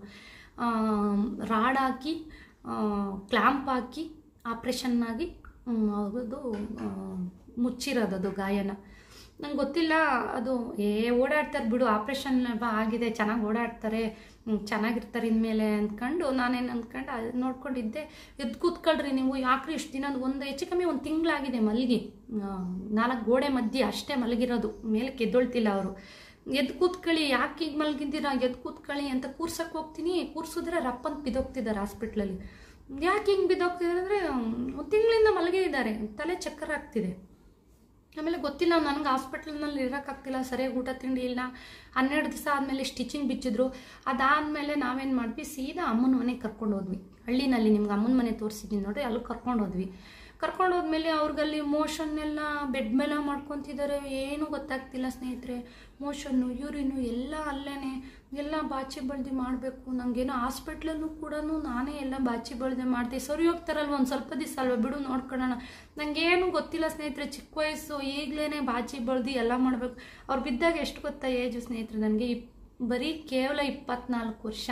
ರಾಡ್ ಹಾಕಿ ಕ್ಲ್ಯಾಂಪ್ ಹಾಕಿ ಆಪ್ರೇಷನ್ ಆಗಿ ಅದು ಮುಚ್ಚಿರೋದು ಅದು ಗಾಯನ ನಂಗೆ ಗೊತ್ತಿಲ್ಲ ಅದು ಏ ಓಡಾಡ್ತಾರೆ ಬಿಡು ಆಪ್ರೇಷನ್ ಆಗಿದೆ ಚೆನ್ನಾಗಿ ಓಡಾಡ್ತಾರೆ ಹ್ಮ್, ಚೆನ್ನಾಗಿರ್ತಾರೆ ಇನ್ಮೇಲೆ ಅಂದ್ಕೊಂಡು ನಾನೇನು ಅಂದ್ಕೊಂಡು ಅದು ನೋಡ್ಕೊಂಡಿದ್ದೆ ಎದ್ದು ಕೂತ್ಕೊಳ್ರಿ ನೀವು ಯಾಕ್ರಿ ಇಷ್ಟು ದಿನ ಒಂದು ಹೆಚ್ಚು ಕಮ್ಮಿ ಒಂದು ತಿಂಗಳಾಗಿದೆ ಮಲಗಿ ನಾಲ್ಕು ಗೋಡೆ ಮಧ್ಯೆ ಅಷ್ಟೇ ಮಲಗಿರೋದು ಮೇಲೆ ಎದ್ದೊಳ್ತಿಲ್ಲ ಅವರು ಎದ್ದು ಕೂತ್ಕೊಳ್ಳಿ ಯಾಕೆ ಈಗ ಮಲಗಿದ್ದೀರಾ ಎದ್ದು ಕೂತ್ಕೊಳ್ಳಿ ಅಂತ ಕೂರ್ಸಕ್ಕೆ ಹೋಗ್ತೀನಿ ಕೂರ್ಸಿದ್ರೆ ರಪ್ಪಂತ ಬಿದ್ದೋಗ್ತಿದ್ದಾರೆ ಹಾಸ್ಪಿಟ್ಲಲ್ಲಿ ಯಾಕೆ ಹಿಂಗೆ ಬಿದ್ದೋಗ್ತಿದ್ದಾರೆ ಅಂದರೆ ಒಂದು ತಿಂಗಳಿಂದ ಮಲಗೇ ಇದ್ದಾರೆ ತಲೆ ಚಕ್ಕರ್ ಆಗ್ತಿದೆ ಆಮೇಲೆ ಗೊತ್ತಿಲ್ಲ ನನಗೆ ಹಾಸ್ಪಿಟ್ಲ್ನಲ್ಲಿ ಇರೋಕ್ಕಾಗ್ತಿಲ್ಲ ಸರಿಯಾಗಿ ಊಟ ತಿಂಡಿ ಇಲ್ಲ ಹನ್ನೆರಡು ದಿವಸ ಆದಮೇಲೆ ಸ್ಟಿಚಿಂಗ್ ಬಿಚ್ಚಿದ್ರು ಅದಾದಮೇಲೆ ನಾವೇನು ಮಾಡಿದ್ವಿ ಸೀದಾ ಅಮ್ಮನ ಮನೆಗೆ ಕರ್ಕೊಂಡು ಹೋದ್ವಿ ಹಳ್ಳಿನಲ್ಲಿ ನಿಮ್ಗೆ ಅಮ್ಮನ ಮನೆ ತೋರಿಸಿದ್ದೀನಿ ನೋಡ್ರಿ ಅಲ್ಲಿ ಕರ್ಕೊಂಡು ಹೋದ್ವಿ ಕರ್ಕೊಂಡು ಹೋದ್ಮೇಲೆ ಅವ್ರಿಗಲ್ಲಿ ಮೋಷನ್ ಎಲ್ಲ ಬೆಡ್ ಮೇಲೆ ಮಾಡ್ಕೊತಿದ್ದಾರೆ ಏನೂ ಗೊತ್ತಾಗ್ತಿಲ್ಲ ಸ್ನೇಹಿತರೆ ಮೋಷನ್ನು ಯೂರಿನು ಎಲ್ಲ ಅಲ್ಲೇನೆ ಎಲ್ಲ ಬಾಚಿ ಬಳ್ದಿ ಮಾಡಬೇಕು ನನಗೇನೋ ಹಾಸ್ಪಿಟ್ಲಲ್ಲೂ ಕೂಡ ನಾನೇ ಎಲ್ಲ ಬಾಚಿ ಬಳ್ದೆ ಮಾಡ್ದೆ ಸರಿ ಹೋಗ್ತಾರಲ್ವ ಒಂದು ಸ್ವಲ್ಪ ದಿವಸ ಅಲ್ವ ಬಿಡು ನೋಡ್ಕೊಳ್ಳೋಣ ನನಗೇನು ಗೊತ್ತಿಲ್ಲ ಸ್ನೇಹಿತರೆ ಚಿಕ್ಕ ವಯಸ್ಸು ಈಗಲೇ ಬಾಚಿ ಬಳ್ದಿ ಎಲ್ಲ ಮಾಡಬೇಕು ಅವ್ರು ಬಿದ್ದಾಗ ಎಷ್ಟು ಗೊತ್ತಾ ಏಜು ಸ್ನೇಹಿತರೆ ನನಗೆ ಇಪ್ ಬರೀ ಕೇವಲ ಇಪ್ಪತ್ನಾಲ್ಕು ವರ್ಷ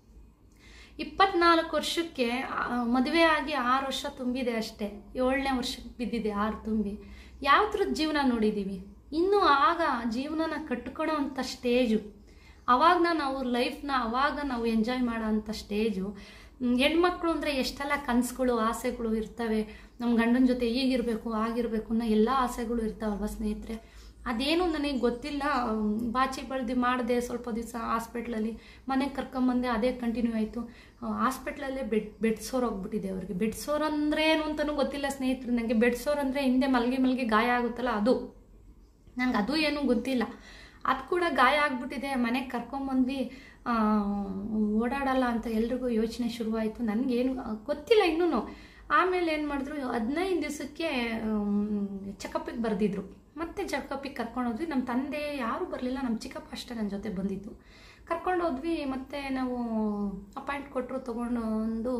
ಇಪ್ಪತ್ನಾಲ್ಕು ವರ್ಷಕ್ಕೆ ಆ, ಮದುವೆ ಆಗಿ ಆರು ವರ್ಷ ತುಂಬಿದೆ ಅಷ್ಟೇ ಏಳನೇ ವರ್ಷಕ್ಕೆ ಬಿದ್ದಿದೆ ಆರು ತುಂಬಿ ಯಾವ ಥರದ ಜೀವನ ನೋಡಿದ್ದೀವಿ ಇನ್ನು ಆಗ ಜೀವನನ ಕಟ್ಕೊಳ್ಳೋ ಅಂಥ ಸ್ಟೇಜು ಅವಾಗ ನಾನು ಅವ್ರ ಲೈಫ್ನ ಅವಾಗ ನಾವು ಎಂಜಾಯ್ ಮಾಡೋ ಅಂಥ ಸ್ಟೇಜು ಮ್, ಹೆಣ್ಮಕ್ಳು ಅಂದರೆ ಎಷ್ಟೆಲ್ಲ ಕನಸುಗಳು ಆಸೆಗಳು ಇರ್ತವೆ ನಮ್ಮ ಗಂಡನ ಜೊತೆ ಈಗಿರಬೇಕು ಆಗಿರಬೇಕು ಅನ್ನೋ ಎಲ್ಲ ಆಸೆಗಳು ಇರ್ತಾವಲ್ವ ಸ್ನೇಹಿತರೆ ಅದೇನು ನನಗೆ ಗೊತ್ತಿಲ್ಲ ಮ್, ಬಾಚಿ ಬಳ್ದಿ ಮಾಡಿದೆ ಸ್ವಲ್ಪ ದಿವಸ ಹಾಸ್ಪಿಟ್ಲಲ್ಲಿ ಮನೆಗೆ ಕರ್ಕೊಂಬಂದೆ ಅದೇ ಕಂಟಿನ್ಯೂ ಆಯಿತು ಹಾಸ್ಪಿಟ್ಲಲ್ಲೇ ಬೆಡ್ ಬೆಡ್ ಸೋರ್ ಹೋಗ್ಬಿಟ್ಟಿದೆ ಅವ್ರಿಗೆ ಬೆಡ್ ಸೋರ್ ಅಂದ್ರೆ ಏನು ಅಂತಲೂ ಗೊತ್ತಿಲ್ಲ ಸ್ನೇಹಿತರು ನನಗೆ ಬೆಡ್ ಸೋರ್ ಅಂದರೆ ಹಿಂದೆ ಮಲ್ಗಿ ಮಲ್ಗಿ ಗಾಯ ಆಗುತ್ತಲ್ಲ ಅದು ನಂಗೆ ಅದು ಏನೂ ಗೊತ್ತಿಲ್ಲ ಅದು ಕೂಡ ಗಾಯ ಆಗ್ಬಿಟ್ಟಿದೆ ಮನೆಗೆ ಕರ್ಕೊಂಬಂದ್ವಿ ಆ, ಓಡಾಡಲ್ಲ ಅಂತ ಎಲ್ರಿಗೂ ಯೋಚನೆ ಶುರುವಾಯಿತು ನನಗೇನು ಗೊತ್ತಿಲ್ಲ ಇನ್ನೂ ಆಮೇಲೆ ಏನು ಮಾಡಿದ್ರು ಹದಿನೈದು ದಿವಸಕ್ಕೆ ಚೆಕಪ್ಪಿಗೆ ಬರೆದಿದ್ರು ಮತ್ತೆ ಚೆಕಪ್ಪಿಗೆ ಕರ್ಕೊಂಡೋದ್ವಿ ನಮ್ಮ ತಂದೆ ಯಾರೂ ಬರಲಿಲ್ಲ ನಮ್ಮ ಚಿಕ್ಕಪ್ಪ ಅಷ್ಟೇ ನನ್ನ ಜೊತೆ ಬಂದಿದ್ದು ಕರ್ಕೊಂಡೋದ್ವಿ ಮತ್ತೆ ನಾವು ಅಪಾಯಿಂಟ್ ಕೊಟ್ಟರು ತೊಗೊಂಡು ಒಂದು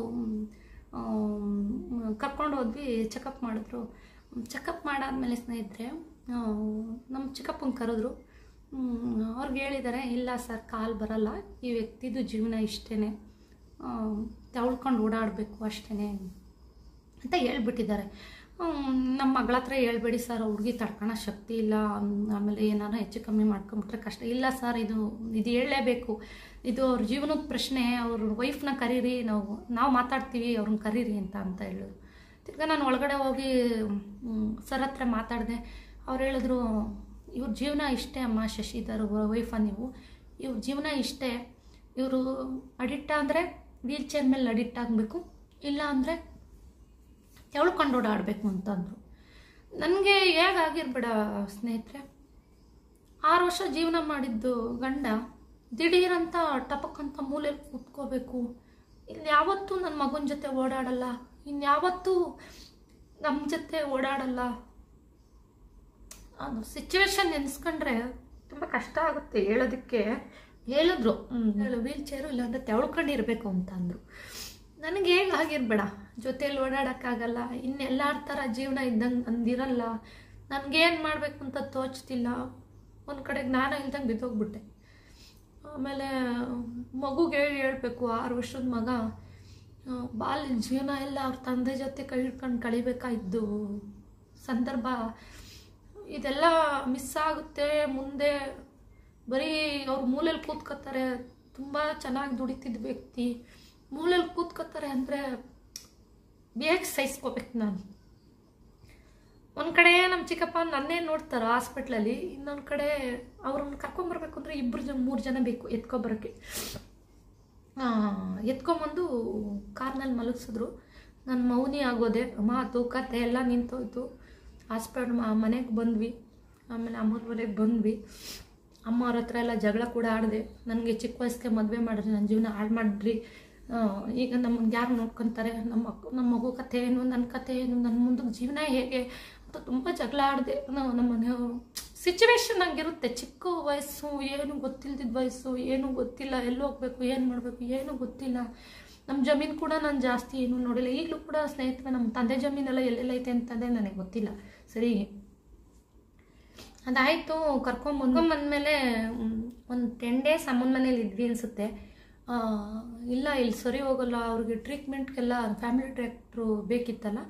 ಕರ್ಕೊಂಡು ಹೋದ್ವಿ ಚೆಕಪ್ ಮಾಡಿದ್ರು ಚೆಕಪ್ ಮಾಡಾದ್ಮೇಲೆ ಸ್ನೇಹಿತರೆ ಆ, ನಮ್ಮ ಚಿಕ್ಕಪ್ಪಂಗೆ ಕರೆದ್ರು ಹ್ಮ್, ಅವ್ರಿಗೆ ಹೇಳಿದ್ದಾರೆ ಇಲ್ಲ ಸರ್ ಕಾಲು ಬರಲ್ಲ ಈ ವ್ಯಕ್ತಿದು ಜೀವನ ಇಷ್ಟೇ ತೆವಳ್ಕೊಂಡು ಓಡಾಡಬೇಕು ಅಷ್ಟೇ ಅಂತ ಹೇಳ್ಬಿಟ್ಟಿದ್ದಾರೆ ಹ್ಮ್, ನಮ್ಮ ಮಗಳ ಹತ್ರ ಹೇಳ್ಬೇಡಿ ಸರ್ ಹುಡುಗಿ ತಡ್ಕೊಳೋ ಶಕ್ತಿ ಇಲ್ಲ ಹ್ಮ್, ಆಮೇಲೆ ಏನಾರ ಹೆಚ್ಚು ಕಮ್ಮಿ ಮಾಡ್ಕೊಂಬಿಟ್ರೆ ಕಷ್ಟ ಇಲ್ಲ ಸರ್ ಇದು ಇದು ಹೇಳಲೇಬೇಕು ಇದು ಅವ್ರ ಜೀವನದ ಪ್ರಶ್ನೆ ಅವ್ರ ವೈಫ್ನ ಕರೀರಿ ನಾವು ನಾವು ಮಾತಾಡ್ತೀವಿ ಅವ್ರನ್ನ ಕರೀರಿ ಅಂತ ಅಂತ ಹೇಳಿದ್ರು ತಿರ್ಗಾ ನಾನು ಒಳಗಡೆ ಹೋಗಿ ಸರ್ ಹತ್ರ ಮಾತಾಡಿದೆ ಅವ್ರು ಹೇಳಿದ್ರು ಇವ್ರ ಜೀವನ ಇಷ್ಟೇ ಅಮ್ಮ ಶಶಿಧರ್ ವೈಫ ನೀವು ಇವ್ರ ಜೀವನ ಇಷ್ಟೇ ಇವರು ಅಡಿಕ್ಟ್ ಅಂದರೆ ವೀಲ್ ಚೇರ್ ಮೇಲೆ ಅಡಿಕ್ಟ್ ಆಗಬೇಕು ಇಲ್ಲ ಅಂದರೆ ತೆವಳ್ಕೊಂಡು ಓಡಾಡಬೇಕು ಅಂತಂದರು ನನಗೆ ಹೇಗಾಗಿರ್ಬೇಡ ಸ್ನೇಹಿತರೆ ಆರು ವರ್ಷ ಜೀವನ ಮಾಡಿದ್ದು ಗಂಡ ದಿಢೀರಂತ ಟಪಕ್ಕಂತ ಮೂಲೆಯಲ್ಲಿ ಕೂತ್ಕೋಬೇಕು ಇಲ್ಲಿ ಯಾವತ್ತೂ ನನ್ನ ಮಗನ ಜೊತೆ ಓಡಾಡಲ್ಲ ಇನ್ಯಾವತ್ತೂ ನಮ್ಮ ಜೊತೆ ಓಡಾಡಲ್ಲ ಅದು ಸಿಚುವೇಶನ್ ನೆನೆಸ್ಕೊಂಡ್ರೆ ತುಂಬ ಕಷ್ಟ ಆಗುತ್ತೆ ಹೇಳೋದಕ್ಕೆ ಹೇಳಿದ್ರು ವೀಲ್ ಚೇರು ಇಲ್ಲಾಂದ್ರೆ ತೆವಳ್ಕೊಂಡಿರ್ಬೇಕು ಅಂತ ಅಂದರು ನನಗೆ ಹೇಗೆ ಆಗಿರ್ಬೇಡ ಜೊತೆಯಲ್ಲಿ ಓಡಾಡೋಕ್ಕಾಗಲ್ಲ ಇನ್ನೆಲ್ಲಾರ ಥರ ಜೀವನ ಇದ್ದಂಗೆ ಅಂದಿರಲ್ಲ ನನಗೇನು ಮಾಡಬೇಕು ಅಂತ ತೋಚ್ತಿಲ್ಲ ಒಂದು ಕಡೆ ಜ್ಞಾನ ಇಲ್ದಂಗೆ ಬಿದ್ದೋಗ್ಬಿಟ್ಟೆ ಆಮೇಲೆ ಮಗುಗೆ ಹೇಳಿ ಹೇಳ್ಬೇಕು ಆರು ವರ್ಷದ ಮಗ ಆ, ಬಾಲ್ಯ ಜೀವನ ಎಲ್ಲ ಅವ್ರ ತಂದೆ ಜೊತೆ ಕೈ ಹಿಡ್ಕೊಂಡು ಕಳಿಬೇಕಾಗಿದ್ದು ಸಂದರ್ಭ ಇದೆಲ್ಲ ಮಿಸ್ ಆಗುತ್ತೆ ಮುಂದೆ ಬರೀ ಅವ್ರು ಮೂಲೆಯಲ್ಲಿ ಕೂತ್ಕೋತಾರೆ ತುಂಬ ಚೆನ್ನಾಗಿ ದುಡಿತಿದ್ದ ವ್ಯಕ್ತಿ ಮೂಲೆಯಲ್ಲಿ ಕೂತ್ಕೋತಾರೆ ಅಂದರೆ ಬೇಗ ಸಹಿಸ್ಕೋಬೇಕು ನಾನು ಒಂದು ಕಡೆ ನಮ್ಮ ಚಿಕ್ಕಪ್ಪ ನನ್ನೇ ನೋಡ್ತಾರೆ ಹಾಸ್ಪಿಟ್ಲಲ್ಲಿ ಇನ್ನೊಂದು ಕಡೆ ಅವ್ರನ್ನ ಕರ್ಕೊಂಬರ್ಬೇಕು ಅಂದರೆ ಇಬ್ಬರು ಜನ ಮೂರು ಜನ ಬೇಕು ಎತ್ಕೊಬರೋಕ್ಕೆ ಎತ್ಕೊಂಬಂದು ಕಾರ್ನಲ್ಲಿ ಮಲಗಿಸಿದ್ರು ನಾನು ಮೌನಿ ಆಗೋದೆ ಮಾತು ಕತೆ ಎಲ್ಲ ನಿಂತೋಯ್ತು ಹಾಸ್ಪಿಟಲ್ ಮನೆಗೆ ಬಂದ್ವಿ ಆಮೇಲೆ ಅಮ್ಮನ ಮನೆಗೆ ಬಂದ್ವಿ ಅಮ್ಮ ಅವ್ರ ಹತ್ರ ಎಲ್ಲ ಜಗಳ ಕೂಡ ಆಡಿದೆ ನನಗೆ ಚಿಕ್ಕ ವಯಸ್ಸಿಗೆ ಮದುವೆ ಮಾಡಿದ್ರಿ ನನ್ನ ಜೀವನ ಹಾಳು ಮಾಡಿದ್ರಿ ಆ, ಈಗ ನಮ್ಮನ್ನು ಯಾರು ನೋಡ್ಕೊತಾರೆ ನಮ್ಮ ಮಕ್ ನಮ್ಮ ಮಗು ಕತೆ ಏನು ನನ್ನ ಕತೆ ಏನು ನನ್ನ ಮುಂದಕ್ಕೆ ಜೀವನ ಹೇಗೆ ಅಂತ ತುಂಬ ಜಗಳ ಆಡಿದೆ ನಾವು ನಮ್ಮ ಮನೆಯವರು ಸಿಚುವೇಶನ್ ಹಂಗಿರುತ್ತೆ ಚಿಕ್ಕ ವಯಸ್ಸು ಏನು ಗೊತ್ತಿಲ್ದಿದ್ದ ವಯಸ್ಸು ಏನು ಗೊತ್ತಿಲ್ಲ ಎಲ್ಲಿ ಹೋಗ್ಬೇಕು ಏನು ಮಾಡಬೇಕು ಏನು ಗೊತ್ತಿಲ್ಲ ನಮ್ಮ ಜಮೀನು ಕೂಡ ನಾನು ಜಾಸ್ತಿ ಏನು ನೋಡಿಲ್ಲ ಈಗಲೂ ಕೂಡ ಸ್ನೇಹಿತರೆ ನಮ್ಮ ತಂದೆ ಜಮೀನೆಲ್ಲ ಎಲ್ಲೆಲ್ಲ ಐತೆ ಅಂತಂದರೆ ನನಗೆ ಗೊತ್ತಿಲ್ಲ ಸರಿ ಅದಾಯಿತು ಕರ್ಕೊಂಬಂದು ಬಂದಮೇಲೆ ಒಂದು ಟೆನ್ ಡೇಸ್ ಅಮ್ಮನ ಮನೇಲಿ ಇದ್ವಿ ಅನಿಸುತ್ತೆ ಇಲ್ಲ ಇಲ್ಲಿ ಸರಿ ಹೋಗಲ್ಲ ಅವ್ರಿಗೆ ಟ್ರೀಟ್ಮೆಂಟ್ಗೆಲ್ಲ ಫ್ಯಾಮಿಲಿ ಡಾಕ್ಟ್ರು ಬೇಕಿತ್ತಲ್ಲ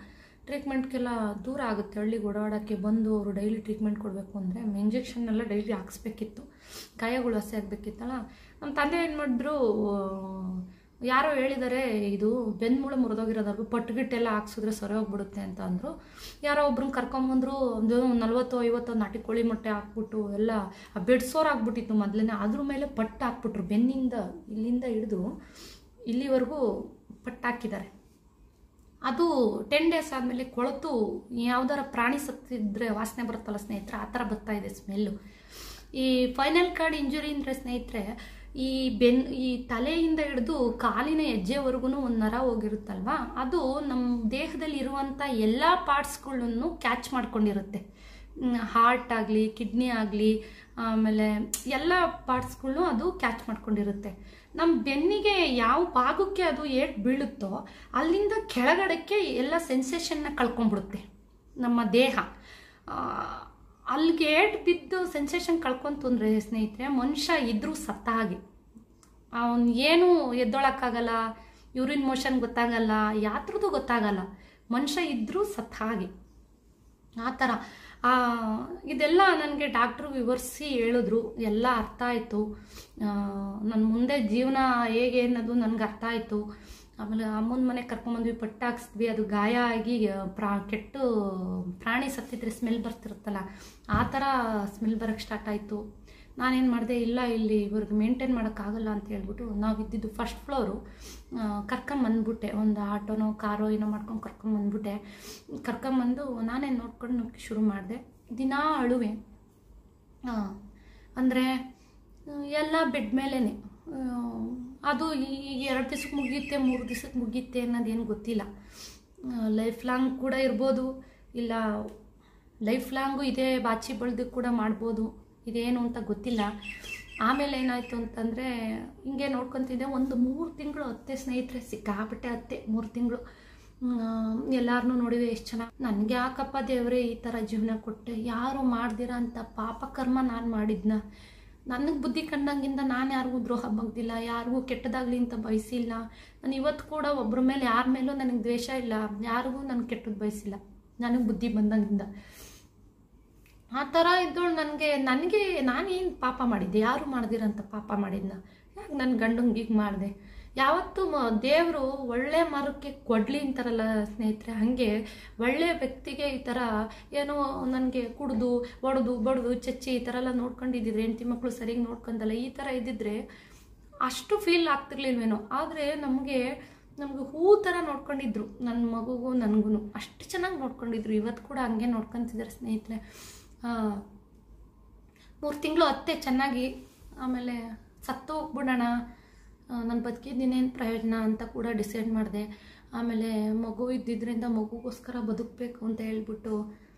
ಟ್ರೀಟ್ಮೆಂಟ್ಗೆಲ್ಲ ದೂರ ಆಗುತ್ತೆ ಹಳ್ಳಿಗೆ ಓಡಾಡೋಕ್ಕೆ ಬಂದು ಅವರು ಡೈಲಿ ಟ್ರೀಟ್ಮೆಂಟ್ ಕೊಡಬೇಕು ಅಂದರೆ ಇಂಜೆಕ್ಷನ್ ಎಲ್ಲ ಡೈಲಿ ಹಾಕ್ಸ್ಬೇಕಿತ್ತು ಗಾಯಗಳು ವಾಸಿ ಆಗಬೇಕಿತ್ತಲ್ಲ ನಮ್ಮ ತಂದೆ ಏನು ಮಾಡಿದ್ರು ಯಾರೋ ಹೇಳಿದ್ದಾರೆ ಇದು ಬೆನ್ಮೂಳೆ ಮುರಿದೋಗಿರೋದಲ್ವ ಪಟ್ಟುಗಿಟ್ಟೆಲ್ಲ ಹಾಕ್ಸಿದ್ರೆ ಸರಿ ಹೋಗ್ಬಿಡುತ್ತೆ ಅಂತ ಅಂದರು ಯಾರೋ ಒಬ್ರನ್ನ ಕರ್ಕೊಂಬಂದ್ರು ಒಂದು ನಲ್ವತ್ತು ಐವತ್ತು ನಾಟಿ ಕೋಳಿ ಮೊಟ್ಟೆ ಹಾಕ್ಬಿಟ್ಟು ಎಲ್ಲ ಆ ಬೆಡ್ಸೋರು ಆಗ್ಬಿಟ್ಟಿತ್ತು ಮೊದಲೇ ಅದ್ರ ಮೇಲೆ ಪಟ್ಟು ಹಾಕ್ಬಿಟ್ರು ಬೆನ್ನಿಂದ ಇಲ್ಲಿಂದ ಹಿಡಿದು ಇಲ್ಲಿವರೆಗೂ ಪಟ್ಟು ಹಾಕಿದ್ದಾರೆ ಅದು ಟೆನ್ ಡೇಸ್ ಆದಮೇಲೆ ಕೊಳೆತು ಯಾವ್ದಾರ ಪ್ರಾಣಿ ಸತ್ತಿದ್ರೆ ವಾಸನೆ ಬರುತ್ತಲ್ಲ ಸ್ನೇಹಿತರೆ ಆ ಥರ ಬರ್ತಾ ಇದೆ ಸ್ಮೆಲ್ಲು ಈ ಫೈನಲ್ ಕಾರ್ಡ್ ಇಂಜುರಿ ಅಂದರೆ ಸ್ನೇಹಿತರೆ ಈ ಬೆನ್ ಈ ತಲೆಯಿಂದ ಹಿಡಿದು ಕಾಲಿನ ಹೆಜ್ಜೆವರೆಗೂ ಒಂದು ನರ ಹೋಗಿರುತ್ತಲ್ವಾ ಅದು ನಮ್ಮ ದೇಹದಲ್ಲಿ ಇರುವಂಥ ಎಲ್ಲ ಪಾರ್ಟ್ಸ್ಗಳನ್ನು ಕ್ಯಾಚ್ ಮಾಡ್ಕೊಂಡಿರುತ್ತೆ ಹಾರ್ಟ್ ಆಗಲಿ ಕಿಡ್ನಿ ಆಗಲಿ ಆಮೇಲೆ ಎಲ್ಲ ಪಾರ್ಟ್ಸ್ಗಳನ್ನು ಅದು ಕ್ಯಾಚ್ ಮಾಡ್ಕೊಂಡಿರುತ್ತೆ ನಮ್ಮ ಬೆನ್ನಿಗೆ ಯಾವ ಭಾಗಕ್ಕೆ ಅದು ಏಟ್ ಬೀಳುತ್ತೋ ಅಲ್ಲಿಂದ ಕೆಳಗಡೆಗೆ ಎಲ್ಲ ಸೆನ್ಸೇಷನ್ನ ಕಳ್ಕೊಂಡ್ಬಿಡುತ್ತೆ ನಮ್ಮ ದೇಹ ಆ, ಅಲ್ಲಿಗೆ ಏಟ್ ಬಿದ್ದು ಸೆನ್ಸೇಷನ್ ಕಳ್ಕೊಂತು ಅಂದರೆ ಸ್ನೇಹಿತರೆ ಮನುಷ್ಯ ಇದ್ರೂ ಸತ್ತ ಹಾಗೆ ಅವನು ಏನು ಎದ್ದೊಳಕ್ಕಾಗಲ್ಲ ಯೂರಿನ್ ಮೋಷನ್ ಗೊತ್ತಾಗಲ್ಲ ಯಾತ್ರದ್ದು ಗೊತ್ತಾಗಲ್ಲ ಮನುಷ್ಯ ಇದ್ರೂ ಸತ್ತ ಹಾಗೆ ಆ ಥರ ಆ, ಇದೆಲ್ಲ ನನಗೆ ಡಾಕ್ಟ್ರು ವಿವರಿಸಿ ಹೇಳಿದ್ರು ಎಲ್ಲ ಅರ್ಥ ಆಯಿತು ನನ್ನ ಮುಂದೆ ಜೀವನ ಹೇಗೆ ಅನ್ನೋದು ನನಗೆ ಅರ್ಥ ಆಯಿತು ಆಮೇಲೆ ಅಮ್ಮನ ಮನೆಗೆ ಕರ್ಕೊಂಬಂದ್ವಿ ಪಟ್ಟು ಹಾಕ್ಸಿದ್ವಿ ಅದು ಗಾಯ ಆಗಿ ಪ್ರಾ ಕೆಟ್ಟು ಪ್ರಾಣಿ ಸತ್ತಿದ್ರೆ ಸ್ಮೆಲ್ ಬರ್ತಿರುತ್ತಲ್ಲ ಆ ಥರ ಸ್ಮೆಲ್ ಬರೋಕ್ಕೆ ಸ್ಟಾರ್ಟ್ ಆಯಿತು ನಾನೇನು ಮಾಡಿದೆ ಇಲ್ಲ ಇಲ್ಲಿ ಇವ್ರಿಗೆ ಮೇಂಟೈನ್ ಮಾಡೋಕ್ಕಾಗಲ್ಲ ಅಂತ ಹೇಳ್ಬಿಟ್ಟು ನಾವು ಇದ್ದಿದ್ದು ಫಸ್ಟ್ ಫ್ಲೋರು ಕರ್ಕೊಂಬಂದ್ಬಿಟ್ಟೆ ಒಂದು ಆಟೋನೋ ಕಾರೋ ಏನೋ ಮಾಡ್ಕೊಂಡು ಕರ್ಕೊಂಬಂದ್ಬಿಟ್ಟೆ ಕರ್ಕೊಂಬಂದು ನಾನೇ ನೋಡ್ಕೊಂಡು ಶುರು ಮಾಡಿದೆ ದಿನಾ ಅಳುವೆ ಅಂದರೆ ಎಲ್ಲ ಬೆಡ್ ಮೇಲೇ ಅದು ಈ ಎರಡು ದಿವ್ಸಕ್ಕೆ ಮುಗಿಯುತ್ತೆ ಮೂರು ದಿವ್ಸಕ್ಕೆ ಮುಗಿಯುತ್ತೆ ಅನ್ನೋದೇನು ಗೊತ್ತಿಲ್ಲ ಲೈಫ್ ಲಾಂಗ್ ಕೂಡ ಇರ್ಬೋದು ಇಲ್ಲ ಲೈಫ್ ಲಾಂಗು ಇದೇ ಬಾಚಿ ಬಳ್ದು ಕೂಡ ಮಾಡ್ಬೋದು ಇದೇನು ಅಂತ ಗೊತ್ತಿಲ್ಲ ಆಮೇಲೆ ಏನಾಯಿತು ಅಂತಂದರೆ ಹಿಂಗೆ ನೋಡ್ಕೊತಿದ್ದೆ ಒಂದು ಮೂರು ತಿಂಗಳು ಅತ್ತೆ ಸ್ನೇಹಿತರೆ ಸಿಕ್ಕಾಪಟ್ಟೆ ಅತ್ತೆ ಮೂರು ತಿಂಗಳು ಎಲ್ಲಾರನ್ನೂ ನೋಡಿವೆ ಎಷ್ಟು ಚೆನ್ನಾಗಿ ನನಗೆ ಯಾಕಪ್ಪ ದೇವರೇ ಈ ಥರ ಜೀವನ ಕೊಟ್ಟೆ ಯಾರು ಮಾಡ್ದಿರ ಅಂತ ಪಾಪ ಕರ್ಮ ನಾನು ಮಾಡಿದ್ನ ನನಗೆ ಬುದ್ಧಿ ಕಂಡಂಗಿಂದ ನಾನು ಯಾರಿಗೂ ದ್ರೋಹ ಬಗ್ದಿಲ್ಲ ಯಾರಿಗೂ ಕೆಟ್ಟದಾಗಲಿ ಅಂತ ಬಯಸಿಲ್ಲ ನಾನು ಇವತ್ತು ಕೂಡ ಒಬ್ಬರ ಮೇಲೆ ಯಾರ ಮೇಲೂ ನನಗೆ ದ್ವೇಷ ಇಲ್ಲ ಯಾರಿಗೂ ನಾನು ಕೆಟ್ಟದ್ದು ಬಯಸಿಲ್ಲ ನನಗೆ ಬುದ್ಧಿ ಬಂದಂಗಿಂದ ಆ ಥರ ಇದ್ದೋಳು ನನಗೆ ನನಗೆ ನಾನೇನು ಪಾಪ ಮಾಡಿದ್ದೆ ಯಾರು ಮಾಡ್ದಿರಂತ ಪಾಪ ಮಾಡಿದ್ನ ಯಾಕೆ ನನ್ನ ಗಂಡಂಗೆ ಈಗ ಮಾಡಿದೆ ಯಾವತ್ತೂ ಮ ದೇವರು ಒಳ್ಳೆ ಮರಕ್ಕೆ ಕೊಡ್ಲಿ ಅಂತಾರಲ್ಲ ಸ್ನೇಹಿತರೆ ಹಾಗೆ ಒಳ್ಳೆ ವ್ಯಕ್ತಿಗೆ ಈ ಥರ ಏನೋ ನನಗೆ ಕುಡ್ದು ಒಡೆದು ಬಡ್ದು ಚಚ್ಚಿ ಈ ಥರ ಎಲ್ಲ ನೋಡ್ಕೊಂಡಿದ್ದಿದ್ರೆ ಹೆಂಡತಿ ಮಕ್ಕಳು ಸರಿಯಾಗಿ ನೋಡ್ಕೊಂಡಲ್ಲ ಈ ಥರ ಇದ್ದಿದ್ರೆ ಅಷ್ಟು ಫೀಲ್ ಆಗ್ತಿರ್ಲಿಲ್ವೇನೋ ಆದರೆ ನಮಗೆ ನಮಗೆ ಹೂ ಥರ ನೋಡ್ಕೊಂಡಿದ್ರು ನನ್ನ ಮಗುಗೂ ನನಗೂ ಅಷ್ಟು ಚೆನ್ನಾಗಿ ನೋಡ್ಕೊಂಡಿದ್ರು ಇವತ್ತು ಕೂಡ ಹಂಗೆ ನೋಡ್ಕೊತಿದ್ದಾರೆ ಸ್ನೇಹಿತರೆ ಮೂರು ತಿಂಗಳು ಅತ್ತೆ ಚೆನ್ನಾಗಿ ಆಮೇಲೆ ಸತ್ತು ಹೋಗ್ಬಿಡೋಣ ನನ್ನ ಬದುಕಿದ್ದೀನೇನು ಪ್ರಯೋಜನ ಅಂತ ಕೂಡ ಡಿಸೈಡ್ ಮಾಡಿದೆ ಆಮೇಲೆ ಮಗು ಇದ್ದಿದ್ದರಿಂದ ಮಗುಗೋಸ್ಕರ ಬದುಕಬೇಕು ಅಂತ ಹೇಳ್ಬಿಟ್ಟು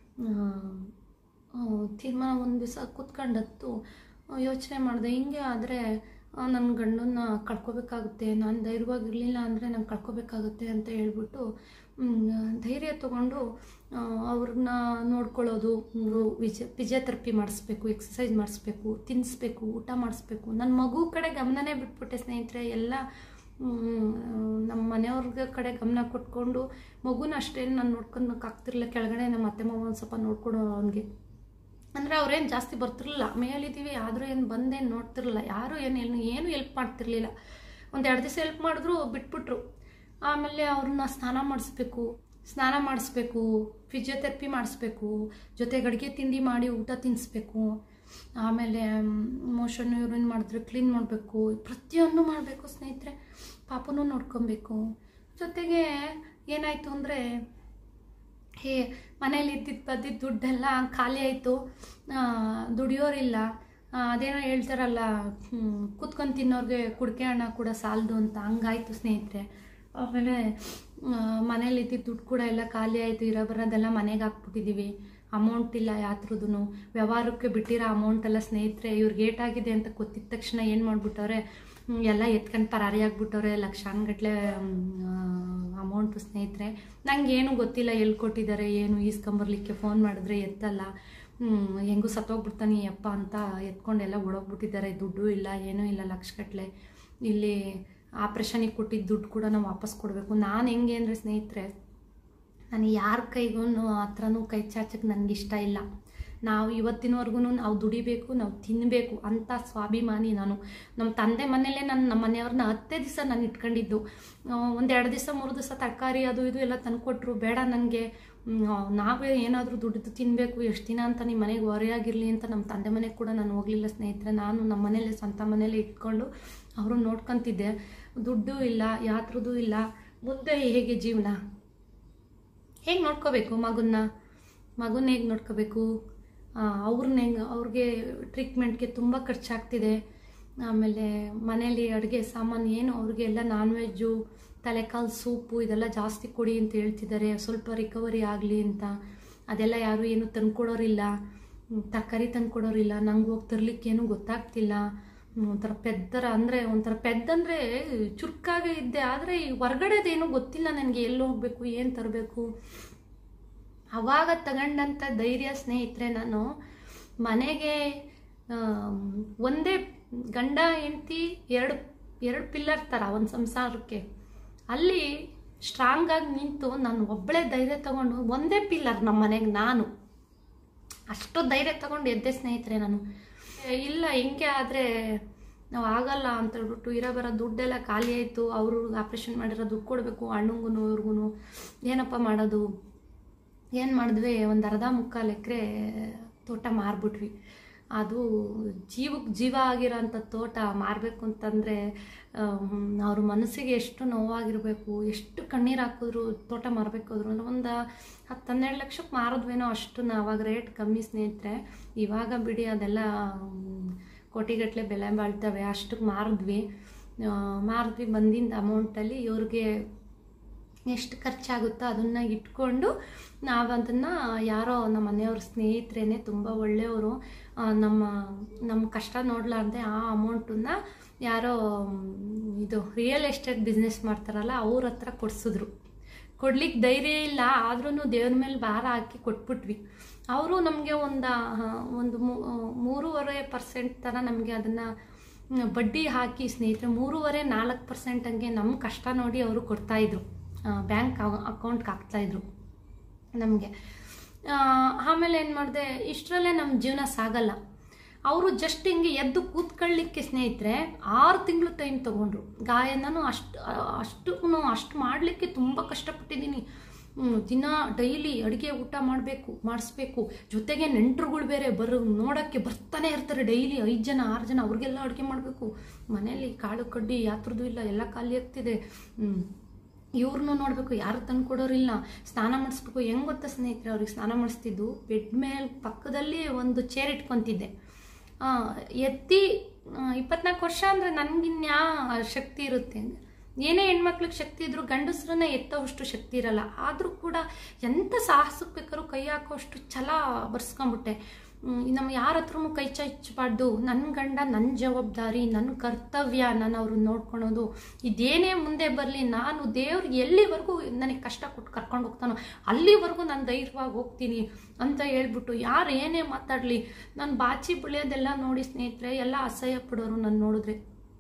ಆ, ತೀರ್ಮಾನ ಒಂದು ದಿವಸ ಕೂತ್ಕೊಂಡತ್ತು ಯೋಚನೆ ಮಾಡಿದೆ ಹಿಂಗೆ ಆದರೆ ನನ್ನ ಗಂಡನ್ನ ಕಳ್ಕೊಬೇಕಾಗುತ್ತೆ ನಾನು ಧೈರ್ಯವಾಗಿರಲಿಲ್ಲ ಅಂದರೆ ನಾನು ಕಳ್ಕೊಬೇಕಾಗುತ್ತೆ ಅಂತ ಹೇಳ್ಬಿಟ್ಟು ಮ್, ಧೈರ್ಯ ತಗೊಂಡು ಆ, ಅವ್ರನ್ನ ನೋಡ್ಕೊಳ್ಳೋದು ವಿಜ ಫಿಸಿಯೋಥೆರಪಿ ಮಾಡಿಸ್ಬೇಕು ಎಕ್ಸಸೈಸ್ ಮಾಡಿಸ್ಬೇಕು ತಿನ್ನಿಸ್ಬೇಕು ಊಟ ಮಾಡಿಸ್ಬೇಕು ನನ್ನ ಮಗು ಕಡೆ ಗಮನನೇ ಬಿಟ್ಬಿಟ್ಟೆ ಸ್ನೇಹಿತರೆ ಎಲ್ಲ ಮ್, ನಮ್ಮ ಮನೆಯವ್ರ ಕಡೆ ಗಮನ ಕೊಟ್ಕೊಂಡು ಮಗುನ ಅಷ್ಟೇನು ನಾನು ನೋಡ್ಕೊಳಕ್ಕಾಗ್ತಿರ್ಲಿಲ್ಲ ಕೆಳಗಡೆ ನಮ್ಮ ಅತ್ತೆ ಮಾವ ಒಂದು ಸ್ವಲ್ಪ ನೋಡ್ಕೊಡೋ ಅವನಿಗೆ ಅಂದರೆ ಅವ್ರೇನು ಜಾಸ್ತಿ ಬರ್ತಿರ್ಲಿಲ್ಲ ಮೇಲಿದ್ದೀವಿ ಆದರೂ ಏನು ಬಂದೇನು ನೋಡ್ತಿರಲಿಲ್ಲ ಯಾರು ಏನು ಏನು ಏನು ಹೆಲ್ಪ್ ಮಾಡ್ತಿರ್ಲಿಲ್ಲ ಒಂದು ಎರಡು ದಿವಸ ಹೆಲ್ಪ್ ಮಾಡಿದ್ರು ಬಿಟ್ಬಿಟ್ರು ಆಮೇಲೆ ಅವ್ರನ್ನ ಸ್ನಾನ ಮಾಡಿಸ್ಬೇಕು ಸ್ನಾನ ಮಾಡಿಸ್ಬೇಕು ಫಿಸಿಯೋಥೆರಪಿ ಮಾಡಿಸ್ಬೇಕು ಜೊತೆಗೆ ಅಡುಗೆ ತಿಂಡಿ ಮಾಡಿ ಊಟ ತಿನ್ನಿಸ್ಬೇಕು ಆಮೇಲೆ ಮೋಷನ್ ಯೂರಿನ್ ಮಾಡಿದ್ರೆ ಕ್ಲೀನ್ ಮಾಡಬೇಕು ಪ್ರತಿಯೊಂದು ಮಾಡಬೇಕು ಸ್ನೇಹಿತರೆ ಪಾಪನೂ ನೋಡ್ಕೊಬೇಕು ಜೊತೆಗೆ ಏನಾಯಿತು ಅಂದರೆ ಹೇ ಮನೇಲಿ ಇದ್ದಿದ್ದು ಬದ್ದಿದ್ದು ದುಡ್ಡೆಲ್ಲ ಖಾಲಿ ಆಯಿತು ದುಡಿಯೋರಿಲ್ಲ ಆ, ಅದೇನೋ ಹೇಳ್ತಾರಲ್ಲ ಕುತ್ಕೊಂಡು ತಿನ್ನೋರಿಗೆ ಕುಡಿಕೆ ಹಣ ಕೂಡ ಸಾಲದು ಅಂತ ಹಂಗಾಯ್ತು ಸ್ನೇಹಿತರೆ ಆಮೇಲೆ ಮನೇಲಿ ಇದ್ದಿದ್ದು ದುಡ್ಡು ಕೂಡ ಎಲ್ಲ ಖಾಲಿ ಆಯಿತು ಇರೋ ಬರೋದೆಲ್ಲ ಮನೆಗೆ ಹಾಕ್ಬಿಟ್ಟಿದ್ದೀವಿ ಅಮೌಂಟ್ ಇಲ್ಲ ಯಾತ್ರದೂ ವ್ಯವಹಾರಕ್ಕೆ ಬಿಟ್ಟಿರೋ ಅಮೌಂಟ್ ಎಲ್ಲ ಸ್ನೇಹಿತರೆ ಇವ್ರಿಗೆ ಏಟಾಗಿದೆ ಅಂತ ಗೊತ್ತಿದ ತಕ್ಷಣ ಏನು ಮಾಡಿಬಿಟ್ಟವ್ರೆ ಎಲ್ಲ ಎತ್ಕೊಂಡು ಪರಾರಿ ಆಗ್ಬಿಟ್ಟವ್ರೆ ಲಕ್ಷಾನ್ಗಟ್ಲೆ ಅಮೌಂಟು ಸ್ನೇಹಿತರೆ ನಂಗೆ ಏನು ಗೊತ್ತಿಲ್ಲ ಎಲ್ಲಿ ಕೊಟ್ಟಿದ್ದಾರೆ ಏನು ಈಸ್ಕೊಂಬರ್ಲಿಕ್ಕೆ ಫೋನ್ ಮಾಡಿದ್ರೆ ಎತ್ತಲ್ಲ ಹ್ಮ್, ಹೆಂಗೂ ಸತ್ತೋಗ್ಬಿಡ್ತಾನೆ ಈ ಅಪ್ಪ ಅಂತ ಎತ್ಕೊಂಡೆಲ್ಲ ಓಡೋಗ್ಬಿಟ್ಟಿದ್ದಾರೆ ದುಡ್ಡು ಇಲ್ಲ ಏನೂ ಇಲ್ಲ ಲಕ್ಷಗಟ್ಲೆ ಇಲ್ಲಿ ಆಪ್ರೇಷನಿಗೆ ಕೊಟ್ಟಿದ್ದ ದುಡ್ಡು ಕೂಡ ನಾವು ವಾಪಸ್ ಕೊಡಬೇಕು ನಾನು ಹೆಂಗೆ ಅಂದರೆ ಸ್ನೇಹಿತರೆ ನಾನು ಯಾರ ಕೈಗೂ ಹತ್ರನೂ ಕೈ ಚಾಚಕ್ಕೆ ನನಗಿಷ್ಟ ಇಲ್ಲ ನಾವು ಇವತ್ತಿನವರೆಗೂ ನಾವು ದುಡಿಬೇಕು ನಾವು ತಿನ್ನಬೇಕು ಅಂತ ಸ್ವಾಭಿಮಾನಿ ನಾನು ನಮ್ಮ ತಂದೆ ಮನೇಲೇ ನಾನು ನಮ್ಮ ಮನೆಯವ್ರನ್ನ ಹತ್ತೇ ದಿವಸ ನಾನು ಇಟ್ಕೊಂಡಿದ್ದು ಒಂದೆರಡು ದಿವಸ ಮೂರು ದಿವಸ ತರಕಾರಿ ಅದು ಇದು ಎಲ್ಲ ತಂದುಕೊಟ್ರು ಬೇಡ ನನಗೆ ನಾವೇ ಏನಾದರೂ ದುಡಿದು ತಿನ್ನಬೇಕು ಎಷ್ಟು ದಿನ ಅಂತ ನಿಮ್ಮ ಮನೆಗೆ ಹೊರೆಯಾಗಿರಲಿ ಅಂತ ನಮ್ಮ ತಂದೆ ಮನೆಗೆ ಕೂಡ ನಾನು ಹೋಗಲಿಲ್ಲ ಸ್ನೇಹಿತರೆ ನಾನು ನಮ್ಮ ಮನೇಲೆ ಸ್ವಂತ ಮನೇಲೆ ಇಟ್ಕೊಂಡು ಅವರು ನೋಡ್ಕೊತಿದ್ದೆ ದುಡ್ಡು ಇಲ್ಲ ಯಾತ್ರದ್ದು ಇಲ್ಲ ಮುಂದೆ ಹೇಗೆ ಜೀವನ ಹೇಗೆ ನೋಡ್ಕೋಬೇಕು ಮಗುನ್ನ ಮಗುನ ಹೇಗೆ ನೋಡ್ಕೋಬೇಕು ಅವ್ರನ್ನ ಹೆಂಗೆ ಅವ್ರಿಗೆ ಟ್ರೀಟ್ಮೆಂಟ್ಗೆ ತುಂಬ ಖರ್ಚಾಗ್ತಿದೆ ಆಮೇಲೆ ಮನೇಲಿ ಅಡುಗೆ ಸಾಮಾನು ಏನು ಅವ್ರಿಗೆ ಎಲ್ಲ ನಾನ್ ವೆಜ್ಜು ತಲೆಕಾಲು ಸೂಪು ಇದೆಲ್ಲ ಜಾಸ್ತಿ ಕೊಡಿ ಅಂತ ಹೇಳ್ತಿದ್ದಾರೆ ಸ್ವಲ್ಪ ರಿಕವರಿ ಆಗಲಿ ಅಂತ ಅದೆಲ್ಲ ಯಾರು ಏನು ತಂದ್ಕೊಡೋರಿಲ್ಲ ತರಕಾರಿ ತಂದ್ಕೊಡೋರಿಲ್ಲ ನಂಗೆ ಹೋಗಿ ತರ್ಲಿಕ್ಕೇನು ಗೊತ್ತಾಗ್ತಿಲ್ಲ ಹ್ಮ್, ಒಂಥರ ಪೆದ್ದರ ಅಂದರೆ ಒಂಥರ ಪೆದ್ದಂದರೆ ಚುರುಕಾಗೇ ಇದ್ದೆ ಆದರೆ ಈ ಹೊರ್ಗಡೆದೇನು ಗೊತ್ತಿಲ್ಲ ನನಗೆ ಎಲ್ಲಿ ಹೋಗಬೇಕು ಏನು ತರಬೇಕು ಅವಾಗ ತಗೊಂಡಂಥ ಧೈರ್ಯ ಸ್ನೇಹಿತರೆ ನಾನು ಮನೆಗೆ ಆಮ್, ಒಂದೇ ಗಂಡ ಹೆಂಡತಿ ಎರಡು ಎರಡು ಪಿಲ್ಲರ್ ಥರ ಒಂದು ಸಂಸಾರಕ್ಕೆ ಅಲ್ಲಿ ಸ್ಟ್ರಾಂಗ್ ಆಗಿ ನಿಂತು ನಾನು ಒಬ್ಬಳೇ ಧೈರ್ಯ ತಗೊಂಡು ಒಂದೇ ಪಿಲ್ಲರ್ ನಮ್ಮ ಮನೆಗೆ ನಾನು ಅಷ್ಟು ಧೈರ್ಯ ತಗೊಂಡು ಎದ್ದೆ ಸ್ನೇಹಿತರೆ ನಾನು ಏ, ಇಲ್ಲ ಹಿಂಗೆ ಆದರೆ ನಾವು ಆಗಲ್ಲ ಅಂತ ಹೇಳ್ಬಿಟ್ಟು ಇರೋ ಬರೋ ದುಡ್ಡೆಲ್ಲ ಖಾಲಿ ಆಯಿತು ಅವರು ಆಪ್ರೇಷನ್ ಮಾಡಿರೋ ದುಡ್ಡು ಕೊಡಬೇಕು ಅಣ್ಣಂಗೂ ಇವ್ರಿಗೂ ಏನಪ್ಪ ಮಾಡೋದು ಏನು ಮಾಡಿದ್ವಿ ಒಂದು ಅರ್ಧ ಮುಕ್ಕಾಲು ಎಕರೆ ತೋಟ ಮಾರ್ಬಿಟ್ವಿ ಅದು ಜೀವಕ್ಕೆ ಜೀವ ಆಗಿರೋಂಥ ತೋಟ ಮಾರಬೇಕು ಅಂತಂದರೆ ಅವ್ರ ಮನಸ್ಸಿಗೆ ಎಷ್ಟು ನೋವಾಗಿರಬೇಕು ಎಷ್ಟು ಕಣ್ಣೀರು ಹಾಕಿದ್ರು ತೋಟ ಮಾರಬೇಕಾದ್ರು ಒಂದು ಹತ್ತು ಹನ್ನೆರಡು ಲಕ್ಷಕ್ಕೆ ಮಾರಿದ್ವೇನೋ ಅಷ್ಟು ಅವಾಗ ರೇಟ್ ಕಮ್ಮಿ ಸ್ನೇಹಿತರೆ ಇವಾಗ ಬಿಡಿ ಅದೆಲ್ಲ ಮ್, ಕೋಟಿಗಟ್ಟಲೆ ಬೆಲೆ ಬಾಳ್ತವೆ ಅಷ್ಟಕ್ಕೆ ಮಾರಿದ್ವಿ ಆ, ಮಾರಿದ್ವಿ ಬಂದಿಂದ ಅಮೌಂಟಲ್ಲಿ ಇವ್ರಿಗೆ ಎಷ್ಟು ಖರ್ಚಾಗುತ್ತೋ ಅದನ್ನು ಇಟ್ಕೊಂಡು ನಾವು ಅದನ್ನು ಯಾರೋ ನಮ್ಮ ಮನೆಯವ್ರ ಸ್ನೇಹಿತರೇನೆ ತುಂಬ ಒಳ್ಳೆಯವರು ಆ, ನಮ್ಮ ನಮ್ಮ ಕಷ್ಟ ನೋಡ್ಲಾರ್ದೆ ಆ ಅಮೌಂಟನ್ನ ಯಾರೋ ಮ್, ಇದು ರಿಯಲ್ ಎಸ್ಟೇಟ್ ಬಿಸ್ನೆಸ್ ಮಾಡ್ತಾರಲ್ಲ ಅವ್ರ ಹತ್ರ ಕೊಡಿಸಿದ್ರು ಕೊಡ್ಲಿಕ್ಕೆ ಧೈರ್ಯ ಇಲ್ಲ ಆದ್ರೂ ದೇವ್ರ ಮೇಲೆ ಭಾರ ಹಾಕಿ ಕೊಟ್ಬಿಟ್ವಿ ಅವರು ನಮಗೆ ಒಂದು ಒಂದು ಮೂ- ಮೂರುವರೆ ಪರ್ಸೆಂಟ್ ಥರ ನಮಗೆ ಅದನ್ನು ಬಡ್ಡಿ ಹಾಕಿ ಸ್ನೇಹಿತರೆ ಮೂರುವರೆ ನಾಲ್ಕು ಪರ್ಸೆಂಟ್ ಹಂಗೆ ನಮ್ಮ ಕಷ್ಟ ನೋಡಿ ಅವರು ಕೊಡ್ತಾಯಿದ್ರು ಬ್ಯಾಂಕ್ ಅಕೌಂಟ್ಗೆ ಹಾಕ್ತಾಯಿದ್ರು ನಮಗೆ ಆಮೇಲೆ ಏನು ಮಾಡಿದೆ ಇಷ್ಟರಲ್ಲೇ ನಮ್ಮ ಜೀವನ ಸಾಗಲ್ಲ ಅವರು ಜಸ್ಟ್ ಹಿಂಗೆ ಎದ್ದು ಕೂತ್ಕೊಳ್ಳಿಕ್ಕೆ ಸ್ನೇಹಿತರೆ ಆರು ತಿಂಗಳು ಟೈಮ್ ತೊಗೊಂಡ್ರು ಗಾಯನೂ ಅಷ್ಟು ಅಷ್ಟು ಅಷ್ಟು ಮಾಡಲಿಕ್ಕೆ ತುಂಬ ಕಷ್ಟಪಟ್ಟಿದ್ದೀನಿ ಹ್ಮ್, ದಿನ ಡೈಲಿ ಅಡುಗೆ ಊಟ ಮಾಡಬೇಕು ಮಾಡಿಸ್ಬೇಕು ಜೊತೆಗೆ ನೆಂಟರುಗಳು ಬೇರೆ ಬರೋ ನೋಡೋಕ್ಕೆ ಬರ್ತಾನೆ ಇರ್ತಾರೆ ಡೈಲಿ ಐದು ಜನ ಆರು ಜನ ಅವ್ರಿಗೆಲ್ಲ ಅಡುಗೆ ಮಾಡಬೇಕು ಮನೇಲಿ ಕಾಳು ಕಡ್ಡಿ ಯಾತ್ರದ್ದು ಇಲ್ಲ ಎಲ್ಲ ಖಾಲಿ ಆಗ್ತಿದೆ ಹ್ಮ್. ಇವ್ರನ್ನೂ ನೋಡಬೇಕು ಯಾರು ತಂದು ಕೊಡೋರಿಲ್ಲ ಸ್ನಾನ ಮಾಡಿಸ್ಬೇಕು ಹೆಂಗೆ ಗೊತ್ತಾ ಸ್ನೇಹಿತರೆ ಅವ್ರಿಗೆ ಸ್ನಾನ ಮಾಡಿಸ್ತಿದ್ದು ಬೆಡ್ ಮೇಲೆ ಪಕ್ಕದಲ್ಲಿ ಒಂದು ಚೇರ್ ಇಟ್ಕೊತಿದ್ದೆ ಆ, ಎತ್ತಿ ಇಪ್ಪತ್ನಾಲ್ಕು ವರ್ಷ ಅಂದರೆ ನನಗಿನ್ಯಾ ಶಕ್ತಿ ಇರುತ್ತೆ ಏನೇ ಹೆಣ್ಮಕ್ಳಿಗೆ ಶಕ್ತಿ ಇದ್ರೂ ಗಂಡಸ್ರನ್ನ ಎತ್ತೋವಷ್ಟು ಶಕ್ತಿ ಇರಲ್ಲ ಆದರೂ ಕೂಡ ಎಂಥ ಸಾಹಸಕ್ಕೆ ಬೇಕಾದ್ರೂ ಕೈ ಹಾಕೋಷ್ಟು ಛಲ ಬರ್ಸ್ಕೊಂಬಿಟ್ಟೆ ಹ್ಮ್, ನಮ್ಮ ಯಾರ ಹತ್ರನೂ ಕೈ ಚಾಚಬಾರ್ದು ನನ್ನ ಗಂಡ ನನ್ನ ಜವಾಬ್ದಾರಿ ನನ್ನ ಕರ್ತವ್ಯ ನಾನು ಅವ್ರನ್ನ ನೋಡ್ಕೊಳೋದು ಇದೇನೇ ಮುಂದೆ ಬರಲಿ ನಾನು ದೇವ್ರಿಗೆ ಎಲ್ಲಿವರೆಗೂ ನನಗೆ ಕಷ್ಟ ಕೊಟ್ಟು ಕರ್ಕೊಂಡು ಹೋಗ್ತಾನೋ ಅಲ್ಲಿವರೆಗೂ ನಾನು ಧೈರ್ಯವಾಗಿ ಹೋಗ್ತೀನಿ ಅಂತ ಹೇಳ್ಬಿಟ್ಟು ಯಾರು ಏನೇ ಮಾತಾಡಲಿ ನಾನು ಬಾಚಿ ಬೆಳೆಯೋದೆಲ್ಲ ನೋಡಿ ಸ್ನೇಹಿತರೆ ಎಲ್ಲ ಅಸಹ್ಯ ಪಡೋರು ನಾನು ನೋಡಿದ್ರೆ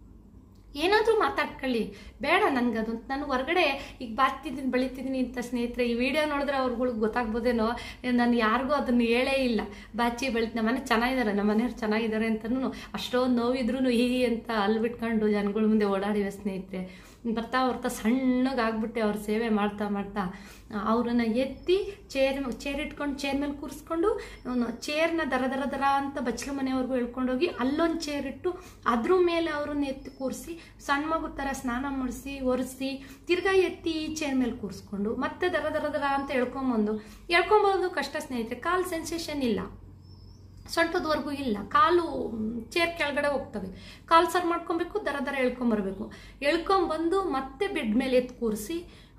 ಏನಾದರೂ ಮಾತಾಡ್ಕೊಳ್ಳಿ ಬೇಡ ನನಗದು ನಾನು ಹೊರಗಡೆ ಈಗ ಬಾಚ್ತಿದ್ದೀನಿ ಬೆಳಿತಿದ್ದೀನಿ ಅಂತ ಸ್ನೇಹಿತರೆ ಈ ವಿಡಿಯೋ ನೋಡಿದ್ರೆ ಅವ್ರುಗಳಿಗೆ ಗೊತ್ತಾಗ್ಬೋದೇನೋ ನಾನು ಯಾರಿಗೂ ಅದನ್ನು ಹೇಳೇ ಇಲ್ಲ ಬಾಚಿ ಬೆಳಿತ ನಮ್ಮ ಮನೆ ಚೆನ್ನಾಗಿದ್ದಾರೆ ನಮ್ಮ ಮನೆಯವ್ರು ಚೆನ್ನಾಗಿದ್ದಾರೆ ಅಂತನೂ ಅಷ್ಟೊಂದು ನೋವಿದ್ರೂ ಹೀ ಅಂತ ಅಲ್ಲಿ ಬಿಟ್ಕೊಂಡು ಜನಗಳ ಮುಂದೆ ಓಡಾಡಿವೆ ಸ್ನೇಹಿತರೆ ಬರ್ತಾ ಬರ್ತಾ ಸಣ್ಣಗಾಗ್ಬಿಟ್ಟೆ ಅವ್ರ ಸೇವೆ ಮಾಡ್ತಾ ಮಾಡ್ತಾ ಅವ್ರನ್ನ ಎತ್ತಿ ಚೇರ್ ಚೇರ್ ಇಟ್ಕೊಂಡು ಚೇರ್ ಮೇಲೆ ಕೂರಿಸ್ಕೊಂಡು ಚೇರ್ನ ದರ ದರ ದರ ಅಂತ ಬಚ್ಚಲು ಮನೆಯವ್ರಿಗೂ ಹೇಳ್ಕೊಂಡೋಗಿ ಅಲ್ಲೊಂದು ಚೇರ್ ಇಟ್ಟು ಅದ್ರ ಮೇಲೆ ಅವ್ರನ್ನ ಎತ್ತಿ ಕೂರಿಸಿ ಸಣ್ಣ ಮಗು ಥರ ಸ್ನಾನ ಮಾಡಿಸಿ ಒರೆಸಿ ತಿರ್ಗಾ ಎತ್ತಿ ಈ ಚೇರ್ ಮೇಲೆ ಕೂರಿಸ್ಕೊಂಡು ಮತ್ತೆ ದರ ದರ ದರ ಅಂತ ಹೇಳ್ಕೊಂಬಂದು ಹೇಳ್ಕೊಂಬೋದು ಕಷ್ಟ ಸ್ನೇಹಿತರೆ ಕಾಲು ಸೆನ್ಸೇಷನ್ ಇಲ್ಲ ಸೊಂಟದವರೆಗೂ ಇಲ್ಲ ಕಾಲು ಚೇರ್ ಕೆಳಗಡೆ ಹೋಗ್ತವೆ ಕಾಲು ಸರ್ ಮಾಡ್ಕೊಬೇಕು ದರ ದರ ಎಳ್ಕೊಂಬರ್ಬೇಕು ಎಳ್ಕೊಂಬಂದು ಮತ್ತೆ ಬೆಡ್ ಮೇಲೆ ಎತ್ತು ಕೂರಿಸಿ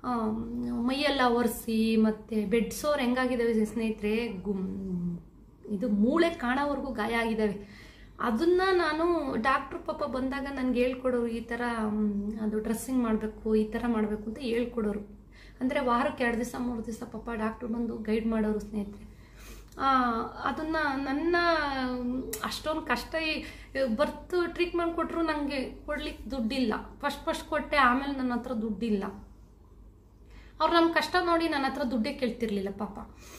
ಮೈಯೆಲ್ಲ ಒರೆಸಿ ಮತ್ತು ಬೆಡ್ ಸೋರ್ ಹೆಂಗಾಗಿದ್ದಾವೆ ಸ್ನೇಹಿತರೆ ಗುಮ್ ಇದು ಮೂಳೆ ಕಾಣೋವರೆಗೂ ಗಾಯ ಆಗಿದ್ದಾವೆ ಅದನ್ನು ನಾನು ಡಾಕ್ಟ್ರು ಪಾಪ ಬಂದಾಗ ನನಗೆ ಹೇಳ್ಕೊಡೋರು ಈ ಥರ ಮ್, ಅದು ಡ್ರೆಸ್ಸಿಂಗ್ ಮಾಡಬೇಕು ಈ ಥರ ಮಾಡಬೇಕು ಅಂತ ಹೇಳ್ಕೊಡೋರು ಅಂದರೆ ವಾರಕ್ಕೆ ಎರಡು ದಿವಸ ಮೂರು ದಿವಸ ಪಾಪ ಡಾಕ್ಟ್ರು ಬಂದು ಗೈಡ್ ಮಾಡೋರು ಸ್ನೇಹಿತರೆ ಅದನ್ನು ನನ್ನ ಅಷ್ಟೊಂದು ಕಷ್ಟ ಈ- ಬರ್ತು ಟ್ರೀಟ್ಮೆಂಟ್ ಕೊಟ್ಟರು ನನಗೆ ಕೊಡ್ಲಿಕ್ಕೆ ದುಡ್ಡಿಲ್ಲ ಫಸ್ಟ್ ಫಸ್ಟ್ ಕೊಟ್ಟೆ ಆಮೇಲೆ ನನ್ನ ಹತ್ರ ದುಡ್ಡಿಲ್ಲ ಅವ್ರು ನಮ್ಮ ಕಷ್ಟ ನೋಡಿ ನನ್ನ ಹತ್ರ ದುಡ್ಡೇ ಕೇಳ್ತಿರ್ಲಿಲ್ಲ ಪಾಪ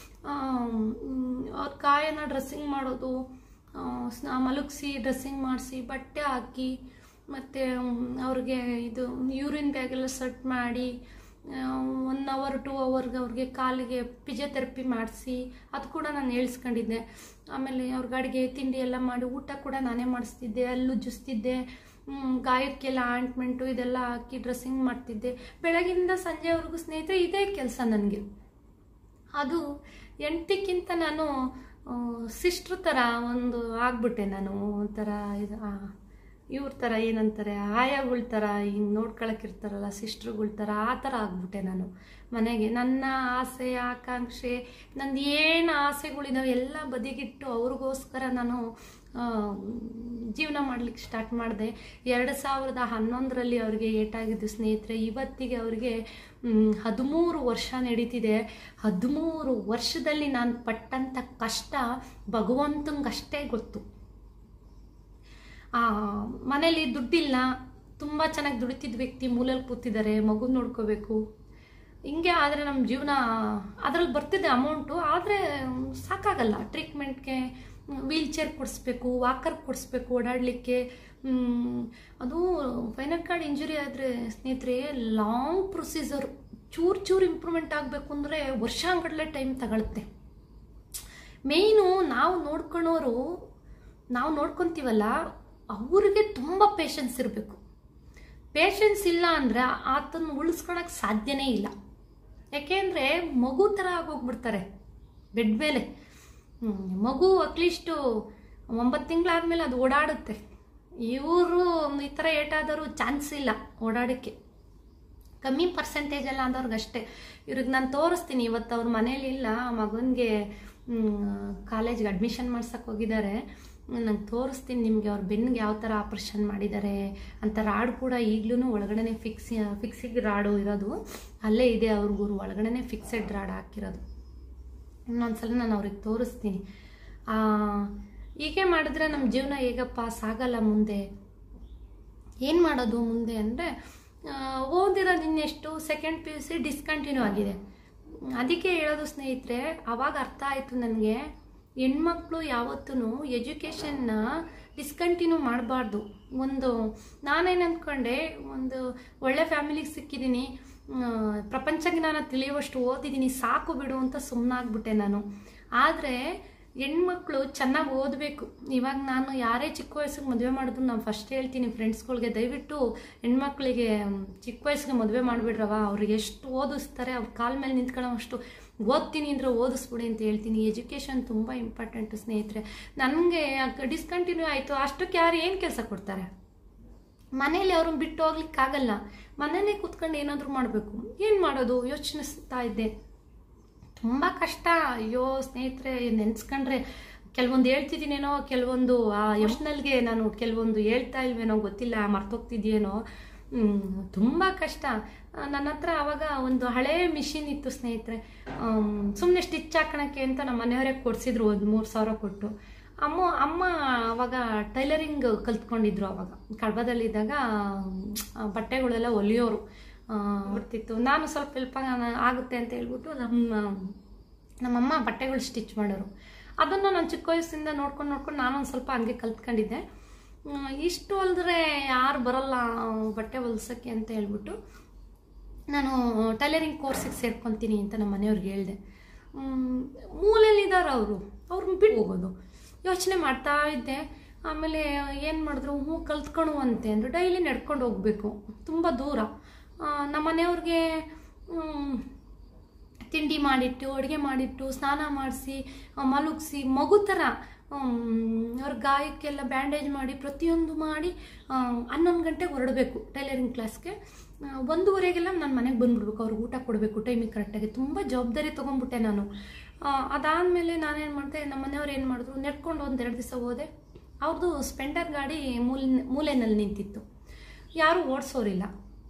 ಅವ್ರ ಕಾಯನ್ನ ಡ್ರೆಸ್ಸಿಂಗ್ ಮಾಡೋದು ಆ, ಸ್ನ ಮಲಗಿಸಿ ಡ್ರೆಸ್ಸಿಂಗ್ ಮಾಡಿಸಿ ಬಟ್ಟೆ ಹಾಕಿ ಮತ್ತು ಅವ್ರಿಗೆ ಇದು ಯೂರಿನ್ ಬ್ಯಾಗೆಲ್ಲ ಸೆಟ್ ಮಾಡಿ ಒನ್ ಅವರ್ ಟೂ ಅವರ್ಗೆ ಅವ್ರಿಗೆ ಕಾಲಿಗೆ ಫಿಜಿಯೋಥೆರಪಿ ಮಾಡಿಸಿ ಅದು ಕೂಡ ನಾನು ಹೇಳ್ಸ್ಕೊಂಡಿದ್ದೆ ಆಮೇಲೆ ಅವ್ರಿಗೆ ಅಡುಗೆ ತಿಂಡಿ ಎಲ್ಲ ಮಾಡಿ ಊಟ ಕೂಡ ನಾನೇ ಮಾಡಿಸ್ತಿದ್ದೆ ಅಲ್ಲಿ ಉಜ್ಜಿಸ್ತಿದ್ದೆ ಹ್ಮ್, ಗಾಯಕ್ಕೆಲ್ಲ ಆಯಿಂಟ್ಮೆಂಟು ಇದೆಲ್ಲ ಹಾಕಿ ಡ್ರೆಸ್ಸಿಂಗ್ ಮಾಡ್ತಿದ್ದೆ ಬೆಳಗಿಂದ ಸಂಜೆವರೆಗೂ ಸ್ನೇಹಿತರೆ ಇದೇ ಕೆಲಸ ನನಗೆ ಅದು ಎಂಟಕ್ಕಿಂತ ನಾನು ಸಿಸ್ಟ್ರ್ ಥರ ಒಂದು ಆಗ್ಬಿಟ್ಟೆ ನಾನು ಒಂಥರ ಇದು ಇವ್ರ ಥರ ಏನಂತಾರೆ ಆಯಾಗಳ ಥರ ಹಿಂಗೆ ನೋಡ್ಕೊಳಕ್ಕಿರ್ತಾರಲ್ಲ ಸಿಸ್ಟ್ರುಗಳ ಥರ ಆ ಥರ ಆಗ್ಬಿಟ್ಟೆ ನಾನು ಮನೆಗೆ ನನ್ನ ಆಸೆ ಆಕಾಂಕ್ಷೆ ನಂದು ಏನು ಆಸೆಗಳಿದಾವೆ ಎಲ್ಲ ಬದಿಗಿಟ್ಟು ಅವ್ರಿಗೋಸ್ಕರ ನಾನು ಆ, ಜೀವನ ಮಾಡ್ಲಿಕ್ಕೆ ಸ್ಟಾರ್ಟ್ ಮಾಡಿದೆ ಎರಡು ಸಾವಿರದ ಹನ್ನೊಂದರಲ್ಲಿ ಅವ್ರಿಗೆ ಏಟಾಗಿದ್ದು ಸ್ನೇಹಿತರೆ ಇವತ್ತಿಗೆ ಅವ್ರಿಗೆ ಮ್, ಹದಿಮೂರು ವರ್ಷ ನಡೀತಿದೆ ಹದಿಮೂರು ವರ್ಷದಲ್ಲಿ ನಾನು ಪಟ್ಟಂಥ ಕಷ್ಟ ಭಗವಂತಂಗಷ್ಟೇ ಗೊತ್ತು ಆ, ಮನೇಲಿ ದುಡ್ಡಿಲ್ಲ ತುಂಬ ಚೆನ್ನಾಗಿ ದುಡಿತಿದ್ದ ವ್ಯಕ್ತಿ ಮೂಲೆಯಲ್ಲಿ ಕೂತಿದ್ದಾರೆ ಮಗು ನೋಡ್ಕೋಬೇಕು ಹಿಂಗೆ ಆದರೆ ನಮ್ಮ ಜೀವನ ಅದರಲ್ಲಿ ಬರ್ತಿದೆ ಅಮೌಂಟು ಆದರೆ ಸಾಕಾಗಲ್ಲ ಟ್ರೀಟ್ಮೆಂಟ್ಗೆ ವೀಲ್ ಚೇರ್ ಕೊಡಿಸ್ಬೇಕು ವಾಕರ್ ಕೊಡಿಸ್ಬೇಕು ಓಡಾಡಲಿಕ್ಕೆ ಅದು ಫೈನಲ್ ಕಾರ್ಡ್ ಇಂಜುರಿ ಆದರೆ ಸ್ನೇಹಿತರೆ ಲಾಂಗ್ ಪ್ರೊಸೀಜರ್ ಚೂರು ಚೂರು ಇಂಪ್ರೂವ್ಮೆಂಟ್ ಆಗಬೇಕು ಅಂದರೆ ವರ್ಷಾಂಗಡಲೆ ಟೈಮ್ ತಗೊಳುತ್ತೆ ಮೇಯ್ನು ನಾವು ನೋಡ್ಕೊಳೋರು ನಾವು ನೋಡ್ಕೊತೀವಲ್ಲ ಅವ್ರಿಗೆ ತುಂಬ ಪೇಷನ್ಸ್ ಇರಬೇಕು ಪೇಷನ್ಸ್ ಇಲ್ಲ ಅಂದರೆ ಆತನ ಉಳಿಸ್ಕೊಳಕ್ಕೆ ಸಾಧ್ಯನೇ ಇಲ್ಲ ಯಾಕೆಂದರೆ ಮಗು ಥರ ಆಗೋಗ್ಬಿಡ್ತಾರೆ ಬೆಡ್ ಮೇಲೆ ಹ್ಮ್, ಮಗು ಅಟ್ಲೀಸ್ಟು ಒಂಬತ್ತು ತಿಂಗಳಾದ್ಮೇಲೆ ಅದು ಓಡಾಡುತ್ತೆ ಇವರು ಈ ಥರ ಏಟಾದರೂ ಚಾನ್ಸ್ ಇಲ್ಲ ಓಡಾಡೋಕ್ಕೆ ಕಮ್ಮಿ ಪರ್ಸೆಂಟೇಜ್ ಎಲ್ಲ ಅಂದವ್ರಿಗಷ್ಟೇ ಇವ್ರಿಗೆ ನಾನು ತೋರಿಸ್ತೀನಿ ಇವತ್ತು ಅವ್ರ ಮನೇಲಿ ಇಲ್ಲ ಮಗನಿಗೆ ಕಾಲೇಜ್ಗೆ ಅಡ್ಮಿಷನ್ ಮಾಡ್ಸಕ್ಕೆ ಹೋಗಿದ್ದಾರೆ ನಂಗೆ ತೋರಿಸ್ತೀನಿ ನಿಮಗೆ ಅವ್ರ ಬೆನ್ನಿಗೆ ಯಾವ ಥರ ಆಪ್ರೇಷನ್ ಮಾಡಿದ್ದಾರೆ ಅಂತ ರಾಡ್ ಕೂಡ ಈಗಲೂ ಒಳಗಡೆನೆ ಫಿಕ್ಸ್ ಫಿಕ್ಸಿಗ್ ರಾಡು ಇರೋದು ಅಲ್ಲೇ ಇದೆ ಅವ್ರಿಗೂ ಒಳಗಡೆನೆ ಫಿಕ್ಸೆಡ್ ರಾಡ್ ಹಾಕಿರೋದು ಇನ್ನೊಂದ್ಸಲ ನಾನು ಅವ್ರಿಗೆ ತೋರಿಸ್ತೀನಿ ಆ, ಹೀಗೆ ಮಾಡಿದ್ರೆ ನಮ್ಮ ಜೀವನ ಹೇಗಪ್ಪ ಸಾಗಲ್ಲ ಮುಂದೆ ಏನು ಮಾಡೋದು ಮುಂದೆ ಅಂದರೆ ಓದಿರೋದು ಇನ್ನೆಷ್ಟು second P U C discontinue ಆಗಿದೆ ಅದಕ್ಕೆ ಹೇಳೋದು ಸ್ನೇಹಿತರೆ ಅವಾಗ ಅರ್ಥ ಆಯಿತು ನನಗೆ ಹೆಣ್ಮಕ್ಳು ಯಾವತ್ತೂ ಎಜುಕೇಷನ್ನ ಡಿಸ್ಕಂಟಿನ್ಯೂ ಮಾಡಬಾರ್ದು ಒಂದು ನಾನೇನು ಅಂದ್ಕೊಂಡೆ ಒಂದು ಒಳ್ಳೆ ಫ್ಯಾಮಿಲಿಗೆ ಸಿಕ್ಕಿದ್ದೀನಿ ಆ, ಪ್ರಪಂಚ ಜ್ಞಾನ ತಿಳಿಯುವಷ್ಟು ಓದಿದ್ದೀನಿ ಸಾಕು ಬಿಡು ಅಂತ ಸುಮ್ಮನಾಗ್ಬಿಟ್ಟೆ ನಾನು ಆದರೆ ಹೆಣ್ಮಕ್ಳು ಚೆನ್ನಾಗಿ ಓದಬೇಕು ಇವಾಗ ನಾನು ಯಾರೇ ಚಿಕ್ಕ ವಯಸ್ಸಿಗೆ ಮದುವೆ ಮಾಡಿದ್ರು ನಾನು ಫಸ್ಟ್ ಹೇಳ್ತೀನಿ ಫ್ರೆಂಡ್ಸ್ಗಳಿಗೆ ದಯವಿಟ್ಟು ಹೆಣ್ಮಕ್ಳಿಗೆ ಮ್, ಚಿಕ್ಕ ವಯಸ್ಸಿಗೆ ಮದುವೆ ಮಾಡಿಬಿಡ್ರವ ಅವ್ರಿಗೆ ಎಷ್ಟು ಓದಿಸ್ತಾರೆ ಅವ್ರ ಕಾಲ ಮೇಲೆ ನಿಂತ್ಕೊಳ್ಳೋಷ್ಟು ಓದ್ತೀನಿ ಅಂದರೆ ಓದಿಸ್ಬಿಡಿ ಅಂತ ಹೇಳ್ತೀನಿ ಎಜುಕೇಷನ್ ತುಂಬ ಇಂಪಾರ್ಟೆಂಟು ಸ್ನೇಹಿತರೆ ನನಗೆ ಡಿಸ್ಕಂಟಿನ್ಯೂ ಆಯಿತು ಅಷ್ಟಕ್ಕೆ ಯಾರು ಏನು ಕೆಲಸ ಕೊಡ್ತಾರೆ ಮನೇಲಿ ಅವ್ರನ್ನ ಬಿಟ್ಟು ಹೋಗ್ಲಿಕ್ಕಾಗಲ್ಲ ಮನೇಲೇ ಕೂತ್ಕೊಂಡು ಏನಾದರೂ ಮಾಡಬೇಕು ಏನು ಮಾಡೋದು ಯೋಚಿಸ್ತಾ ಇದ್ದೆ ತುಂಬ ಕಷ್ಟ ಅಯ್ಯೋ ಸ್ನೇಹಿತರೆ ನೆನ್ಸ್ಕೊಂಡ್ರೆ ಕೆಲವೊಂದು ಹೇಳ್ತಿದ್ದೀನೇನೋ ಕೆಲವೊಂದು ಆ ಎಮೋಷ್ನಲ್ಗೆ ನಾನು ಕೆಲವೊಂದು ಹೇಳ್ತಾ ಇಲ್ವೇನೋ ಗೊತ್ತಿಲ್ಲ ಮರ್ತೋಗ್ತಿದ್ಯೇನೋ ತುಂಬ ಕಷ್ಟ ಆ, ನನ್ನ ಹತ್ರ ಆವಾಗ ಒಂದು ಹಳೇ ಮಿಷಿನ್ ಇತ್ತು ಸ್ನೇಹಿತರೆ ಸುಮ್ಮನೆ ಸ್ಟಿಚ್ ಹಾಕೋಣಕ್ಕೆ ಅಂತ ನಮ್ಮ ಮನೆಯವರೇ ಕೊಡಿಸಿದ್ರು ಒಂದು ಮೂರು ಸಾವಿರ ಕೊಟ್ಟು ಅಮ್ಮ ಅಮ್ಮ ಅವಾಗ ಟೈಲರಿಂಗ್ ಕಲ್ತ್ಕೊಂಡಿದ್ರು ಅವಾಗ ಕಡಬದಲ್ಲಿದ್ದಾಗ ಆ, ಬಟ್ಟೆಗಳೆಲ್ಲ ಹೊಲಿಯೋರು ಆ, ಬರ್ತಿತ್ತು ನಾನು ಸ್ವಲ್ಪ ಹೆಲ್ಪ್ ಆಗುತ್ತೆ ಅಂತ ಹೇಳ್ಬಿಟ್ಟು ನಮ್ಮ ನಮ್ಮಮ್ಮ ಬಟ್ಟೆಗಳು ಸ್ಟಿಚ್ ಮಾಡೋರು ಅದನ್ನು ನಾನು ಚಿಕ್ಕ ವಯಸ್ಸಿಂದ ನೋಡ್ಕೊಂಡು ನೋಡ್ಕೊಂಡು ನಾನೊಂದು ಸ್ವಲ್ಪ ಹಂಗೆ ಕಲ್ತ್ಕೊಂಡಿದ್ದೆ ಹ್ಮ್, ಇಷ್ಟು ಹೊಲಿದ್ರೆ ಯಾರು ಬರಲ್ಲ ಬಟ್ಟೆ ಹೊಲ್ಸೋಕ್ಕೆ ಅಂತ ಹೇಳ್ಬಿಟ್ಟು ನಾನು ಟೈಲರಿಂಗ್ ಕೋರ್ಸಿಗೆ ಸೇರ್ಕೊತೀನಿ ಅಂತ ನಮ್ಮ ಮನೆಯವ್ರಿಗೆ ಹೇಳಿದೆ ಮೂಲೆಯಲ್ಲಿದ್ದಾರೆ ಅವರು ಅವ್ರನ್ನ ಬಿಟ್ಟು ಹೋಗೋದು ಯೋಚನೆ ಮಾಡ್ತಾ ಇದ್ದೆ ಆಮೇಲೆ ಏನು ಮಾಡಿದ್ರು ಹ್ಞೂ ಕಲ್ತ್ಕೊಳು ಅಂತೆ ಅಂದರು ಡೈಲಿ ನಡ್ಕೊಂಡು ಹೋಗಬೇಕು ತುಂಬ ದೂರ ಆ, ನಮ್ಮ ಮನೆಯವ್ರಿಗೆ ಮ್, ತಿಂಡಿ ಮಾಡಿಟ್ಟು ಅಡುಗೆ ಮಾಡಿಟ್ಟು ಸ್ನಾನ ಮಾಡಿಸಿ ಮಲಗಿಸಿ ಮಗು ಥರ ಅವ್ರ ಗಾಯಕ್ಕೆಲ್ಲ ಬ್ಯಾಂಡೇಜ್ ಮಾಡಿ ಪ್ರತಿಯೊಂದು ಮಾಡಿ ಆ, ಹನ್ನೊಂದು ಗಂಟೆಗೆ ಹೊರಡಬೇಕು ಟೈಲರಿಂಗ್ ಕ್ಲಾಸ್ಗೆ ಆ, ಒಂದೂವರೆಗೆಲ್ಲ ನಾನು ಮನೆಗೆ ಬಂದ್ಬಿಡ್ಬೇಕು ಅವ್ರಿಗೆ ಊಟ ಕೊಡಬೇಕು ಟೈಮಿಗೆ ಕರೆಕ್ಟಾಗಿ ತುಂಬ ಜವಾಬ್ದಾರಿ ತೊಗೊಂಡ್ಬಿಟ್ಟೆ ನಾನು ಅದಾದಮೇಲೆ ನಾನೇನು ಮಾಡಿದೆ ನಮ್ಮ ಮನೆಯವ್ರು ಏನು ಮಾಡಿದ್ರು ನೆಡ್ಕೊಂಡು ಒಂದು ಎರಡು ದಿವಸ ಹೋದೆ ಅವ್ರದ್ದು ಸ್ಪೆಂಡರ್ ಗಾಡಿ ಮೂಲೆ ಮೂಲೆಯಲ್ಲಿ ನಿಂತಿತ್ತು ಯಾರೂ ಓಡಿಸೋರಿಲ್ಲ